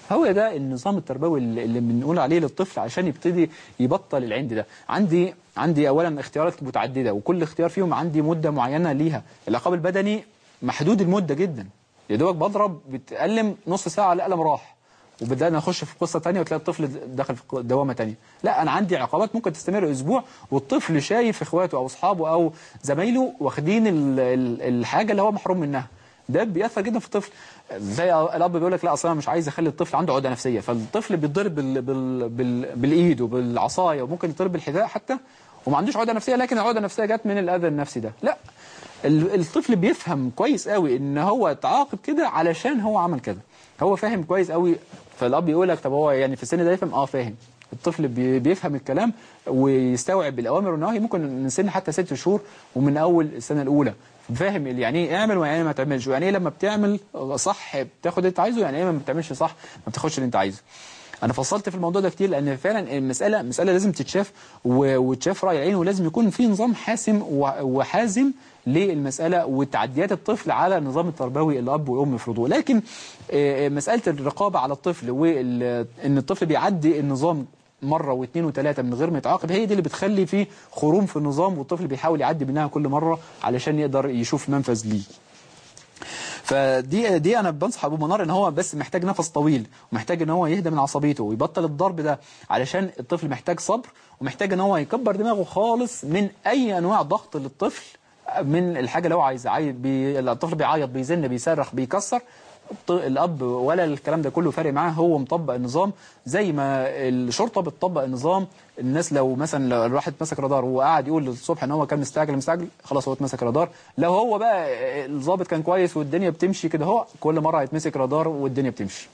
هو ده النظام التربوي اللي اللي بنقول عليه للطفل عشان يبتدي يبطل العند ده عندي عندي اولا اختيارات متعدده وكل اختيار فيهم عندي مده معينه ليها العقاب البدني محدود المده جدا يا دوبك بضرب بتألم نص ساعه القلم راح وبدأنا نخش في قصة تانية وتلاقي الطفل دخل في دوامة تانية لا أنا عندي عقابات ممكن تستمر أسبوع والطفل شايف إخواته أو أصحابه أو زمايله واخدين ال- ال- الحاجة اللي هو محروم منها ده بيأثر جدا في الطفل زي الأب بيقول لك لا أصلا أنا مش عايز أخلي الطفل عنده عقدة نفسية فالطفل بيتضرب بال... بال... بال... بالإيد وبالعصاية وممكن يضرب بالحذاء حتى وما عندوش عقدة نفسية لكن العقدة النفسية جت من الأذى النفسي ده لا ال- الطفل بيفهم كويس قوي ان هو اتعاقب كده علشان هو عمل كده هو فاهم كويس قوي فالاب يقول لك طب هو يعني في السن ده يفهم اه فاهم الطفل بي- بيفهم الكلام ويستوعب الاوامر والنواهي ممكن من سن حتى ست شهور ومن اول السنه الاولى فاهم يعني ايه اعمل ويعني ايه ما تعملش ويعني ايه لما بتعمل صح بتاخد اللي انت عايزه يعني ايه ما بتعملش صح ما بتاخدش اللي انت عايزه انا فصلت في الموضوع ده كتير لان فعلا المساله مساله لازم تتشاف و- وتشاف راي عين ولازم يكون في نظام حاسم و- وحازم للمساله وتعديات الطفل على النظام التربوي اللي الاب والام يفرضوه لكن آه، مساله الرقابه على الطفل وان الطفل بيعدي النظام مره واثنين وثلاثه من غير ما يتعاقب هي دي اللي بتخلي فيه خروم في النظام والطفل بيحاول يعدي منها كل مره علشان يقدر يشوف منفذ ليه فدي دي انا بنصح ابو منار ان هو بس محتاج نفس طويل ومحتاج ان هو يهدى من عصبيته ويبطل الضرب ده علشان الطفل محتاج صبر ومحتاج ان هو يكبر دماغه خالص من اي انواع ضغط للطفل من الحاجه اللي هو عايزها عايز بي... الطفل بيعيط بيزن بيصرخ بيكسر الط- الاب ولا الكلام ده كله فارق معاه هو مطبق النظام زي ما الشرطه بتطبق النظام الناس لو مثلا لو الواحد مسك رادار وقعد يقول الصبح ان هو كان مستعجل مستعجل خلاص هو اتمسك رادار لو هو بقى الضابط كان كويس والدنيا بتمشي كده هو كل مره هيتمسك رادار والدنيا بتمشي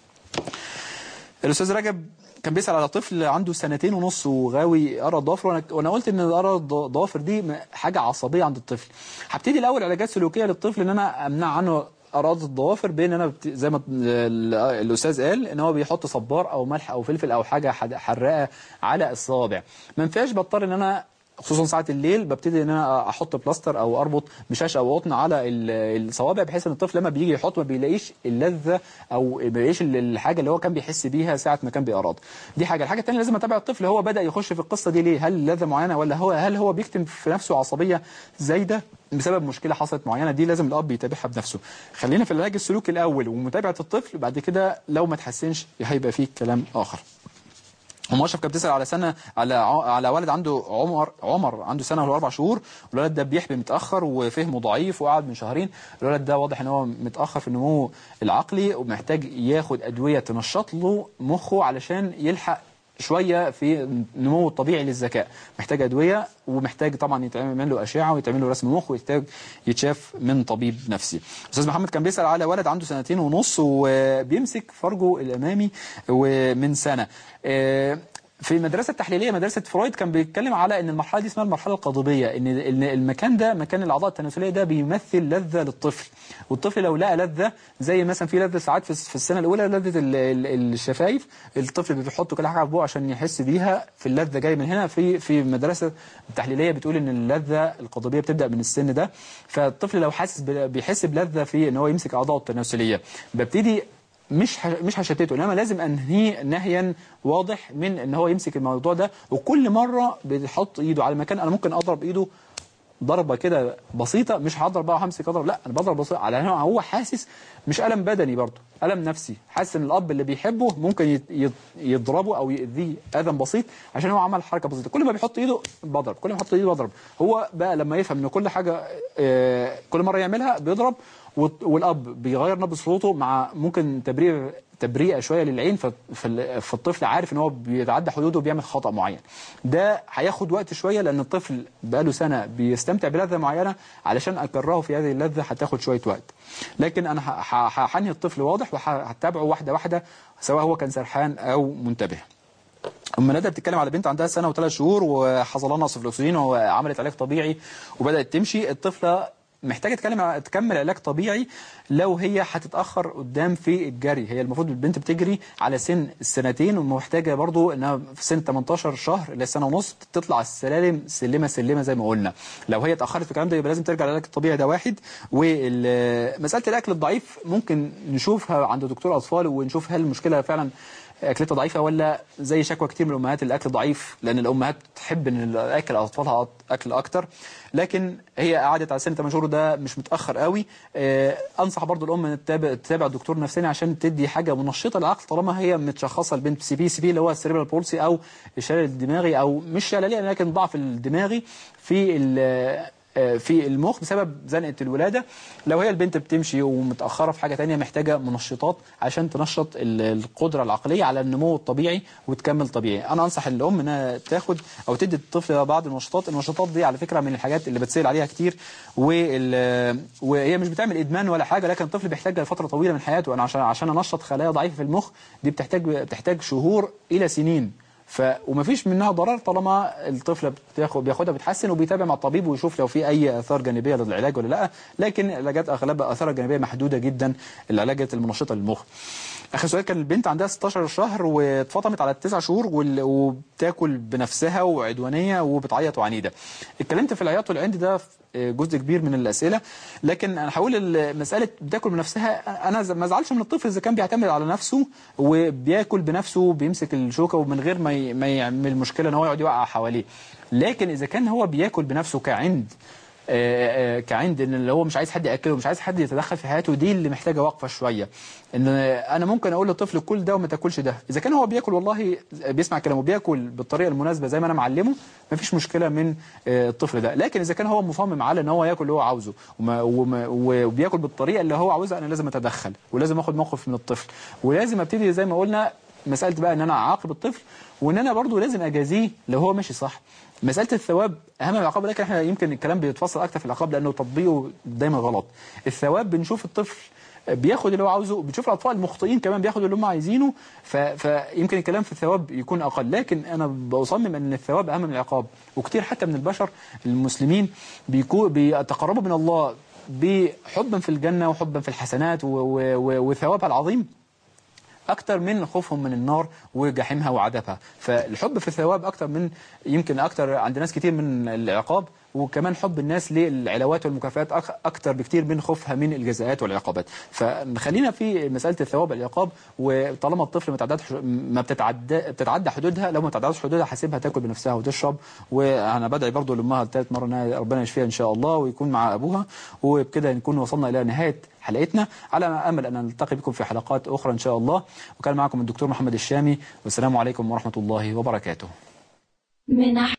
الاستاذ رجب كان بيسأل على طفل عنده سنتين ونص وغاوي قرى ضافر وانا وانا قلت ان قرى ضافر دي م- حاجه عصبيه عند الطفل هبتدي الاول علاجات سلوكيه للطفل ان انا امنع عنه اراضي الضوافر بين انا بت... زي ما ال- الاستاذ قال ان هو بيحط صبار او ملح او فلفل او حاجه حد- حراقه على الصوابع ما ينفعش بضطر ان انا خصوصا ساعة الليل ببتدي ان انا احط بلاستر او اربط بشاش او قطن على ال- الصوابع بحيث ان الطفل لما بيجي يحط ما بيلاقيش اللذة او ما بيلاقيش ال- الحاجة اللي هو كان بيحس بيها ساعة ما كان بيقرض دي حاجة الحاجة الثانية لازم اتابع الطفل هو بدأ يخش في القصة دي ليه هل لذة معينة ولا هو هل هو بيكتم في نفسه عصبية زايدة بسبب مشكلة حصلت معينة دي لازم الاب يتابعها بنفسه خلينا في العلاج السلوكي الاول ومتابعة الطفل بعد كده لو ما تحسنش هيبقى فيه كلام اخر ام اشرف كانت بتسال على سنه على ع- على ولد عنده عمر عمر عنده سنه واربع شهور والولد ده بيحبي متاخر وفهمه ضعيف وقعد من شهرين الولد ده واضح ان هو متاخر في النمو العقلي ومحتاج ياخد ادويه تنشط له مخه علشان يلحق شويه في النمو الطبيعي للذكاء محتاج ادويه ومحتاج طبعا يتعمل له اشعه ويتعمل له رسم مخ ويحتاج يتشاف من طبيب نفسي استاذ محمد كان بيسال على ولد عنده سنتين ونص وبيمسك فرجه الامامي ومن سنه آه، في المدرسه التحليليه مدرسه فرويد كان بيتكلم على ان المرحله دي اسمها المرحله القضيبيه ان إن المكان ده مكان الاعضاء التناسليه ده بيمثل لذه للطفل والطفل لو لقى لذه زي مثلا في لذه ساعات في في السنه الاولى لذه ال- ال- الشفايف الطفل بيحط كل حاجه في بوقه عشان يحس بيها في اللذه جايه من هنا في في المدرسه التحليليه بتقول ان اللذه القضيبيه بتبدا من السن ده فالطفل لو حاسس ب- بيحس بلذه في ان هو يمسك اعضائه التناسليه ببتدي مش ه- مش هشتته انما لازم انهيه نهيا واضح من ان هو يمسك الموضوع ده وكل مره بيحط ايده على مكان انا ممكن اضرب ايده ضربه كده بسيطه مش هضرب بقى وهمسك اضرب لا انا بضرب بسيطه على هو هو حاسس مش الم بدني برضه الم نفسي حاسس ان الاب اللي بيحبه ممكن يت- يت- يضربه او يأذيه اذى بسيط عشان هو عمل حركه بسيطه كل ما بيحط ايده بضرب كل ما يحط ايده بضرب هو بقى لما يفهم ان كل حاجه آه، كل مره يعملها بيضرب والط- والاب بيغير نبض صوته مع ممكن تبرير تبريئه شويه للعين ف- فال- فالطفل عارف ان هو بيتعدى حدوده وبيعمل خطا معين ده هياخد وقت شويه لان الطفل بقاله سنه بيستمتع بلذه معينه علشان اكرهه في هذه اللذه هتاخد شويه وقت لكن انا ه- ه- هحني الطفل واضح وهتابعه واحده واحده سواء هو كان سرحان او منتبه ام ندى بتتكلم على بنت عندها سنه وثلاث شهور وحصل لها نقص في الاكسجين وعملت علاج طبيعي وبدات تمشي الطفله محتاجه تكلم تكمل علاج طبيعي لو هي هتتاخر قدام في الجري هي المفروض البنت بتجري على سن السنتين ومحتاجه برضو انها في سن 18 شهر الى سنه ونص تطلع السلالم سلمه سلمه زي ما قلنا لو هي اتاخرت في الكلام ده يبقى لازم ترجع للعلاج الطبيعي ده واحد ومساله الاكل الضعيف ممكن نشوفها عند دكتور اطفال ونشوف هل المشكله فعلا اكلتها ضعيفه ولا زي شكوى كتير من الامهات الاكل ضعيف لان الامهات تحب ان الاكل اطفالها اكل اكتر لكن هي قعدت على سن 8 شهور ده مش متاخر قوي آه، انصح برضو الام تتابع تتابع دكتور نفساني عشان تدي حاجه منشطه للعقل طالما هي متشخصه البنت سي بي سي بي اللي هو السيريبرال بولسي او الشلل الدماغي او مش شلل لكن ضعف الدماغي في ال- آه، في المخ بسبب زنقه الولاده لو هي البنت بتمشي ومتاخره في حاجه تانية محتاجه منشطات عشان تنشط ال- القدره العقليه على النمو الطبيعي وتكمل طبيعي انا انصح الام انها تاخد او تدي الطفل بعض النشاطات النشاطات دي على فكره من الحاجات اللي بتسال عليها كتير وال- وهي مش بتعمل ادمان ولا حاجه لكن الطفل بيحتاجها لفتره طويله من حياته انا عشان عشان انشط خلايا ضعيفه في المخ دي بتحتاج بتحتاج شهور الى سنين ف ومفيش منها ضرر طالما الطفل بتاخد بياخدها بتحسن وبيتابع مع الطبيب ويشوف لو في اي اثار جانبيه للعلاج ولا لا لكن العلاجات اغلبها اثارها الجانبيه محدوده جدا العلاجات المنشطه للمخ اخر سؤال كان البنت عندها 16 شهر واتفطمت على التسع شهور وال- وبتاكل بنفسها وعدوانيه وبتعيط وعنيده اتكلمت في العياط والعند ده في جزء كبير من الاسئله لكن انا هقول ال- مساله بتاكل بنفسها انا ز- ما ازعلش من الطفل اذا كان بيعتمد على نفسه وبياكل بنفسه بيمسك الشوكه ومن غير ما ي- ما يعمل مشكله ان هو يقعد يوقع حواليه لكن اذا كان هو بياكل بنفسه كعند آه، آه، كعند ان اللي هو مش عايز حد ياكله مش عايز حد يتدخل في حياته دي اللي محتاجه وقفه شويه ان انا ممكن اقول للطفل كل ده وما تاكلش ده اذا كان هو بياكل والله بيسمع كلامه بياكل بالطريقه المناسبه زي ما انا معلمه مفيش مشكله من آه، الطفل ده لكن اذا كان هو مصمم على ان هو ياكل اللي هو عاوزه وما وما وبياكل بالطريقه اللي هو عاوزها انا لازم اتدخل ولازم اخد موقف من الطفل ولازم ابتدي زي ما قلنا مساله بقى ان انا اعاقب الطفل وان انا برضو لازم اجازيه لو هو ماشي صح مساله الثواب اهم من العقاب لكن احنا يمكن الكلام بيتفصل اكتر في العقاب لانه تطبيقه دايما غلط الثواب بنشوف الطفل بياخد اللي هو عاوزه بنشوف الاطفال المخطئين كمان بياخدوا اللي هم عايزينه ف... فيمكن الكلام في الثواب يكون اقل لكن انا بصمم ان الثواب اهم من العقاب وكتير حتى من البشر المسلمين بيكو... بيتقربوا من الله بحبا في الجنه وحبا في الحسنات و... و... وثوابها العظيم اكتر من خوفهم من النار وجحيمها وعذابها فالحب في الثواب اكتر من يمكن اكتر عند ناس كتير من العقاب وكمان حب الناس للعلاوات والمكافآت أك- اكتر بكتير من خوفها من الجزاءات والعقابات فخلينا في مساله الثواب والعقاب وطالما الطفل ما تعداش ما بتتعدى بتتعدى حدودها لو ما تعداش حدودها هسيبها تاكل بنفسها وتشرب وانا بدعي برضو لامها الثالث مره انها ربنا يشفيها ان شاء الله ويكون مع ابوها وبكده نكون وصلنا الى نهايه حلقتنا على امل ان نلتقي بكم في حلقات اخرى ان شاء الله وكان معكم الدكتور محمد الشامي والسلام عليكم ورحمه الله وبركاته من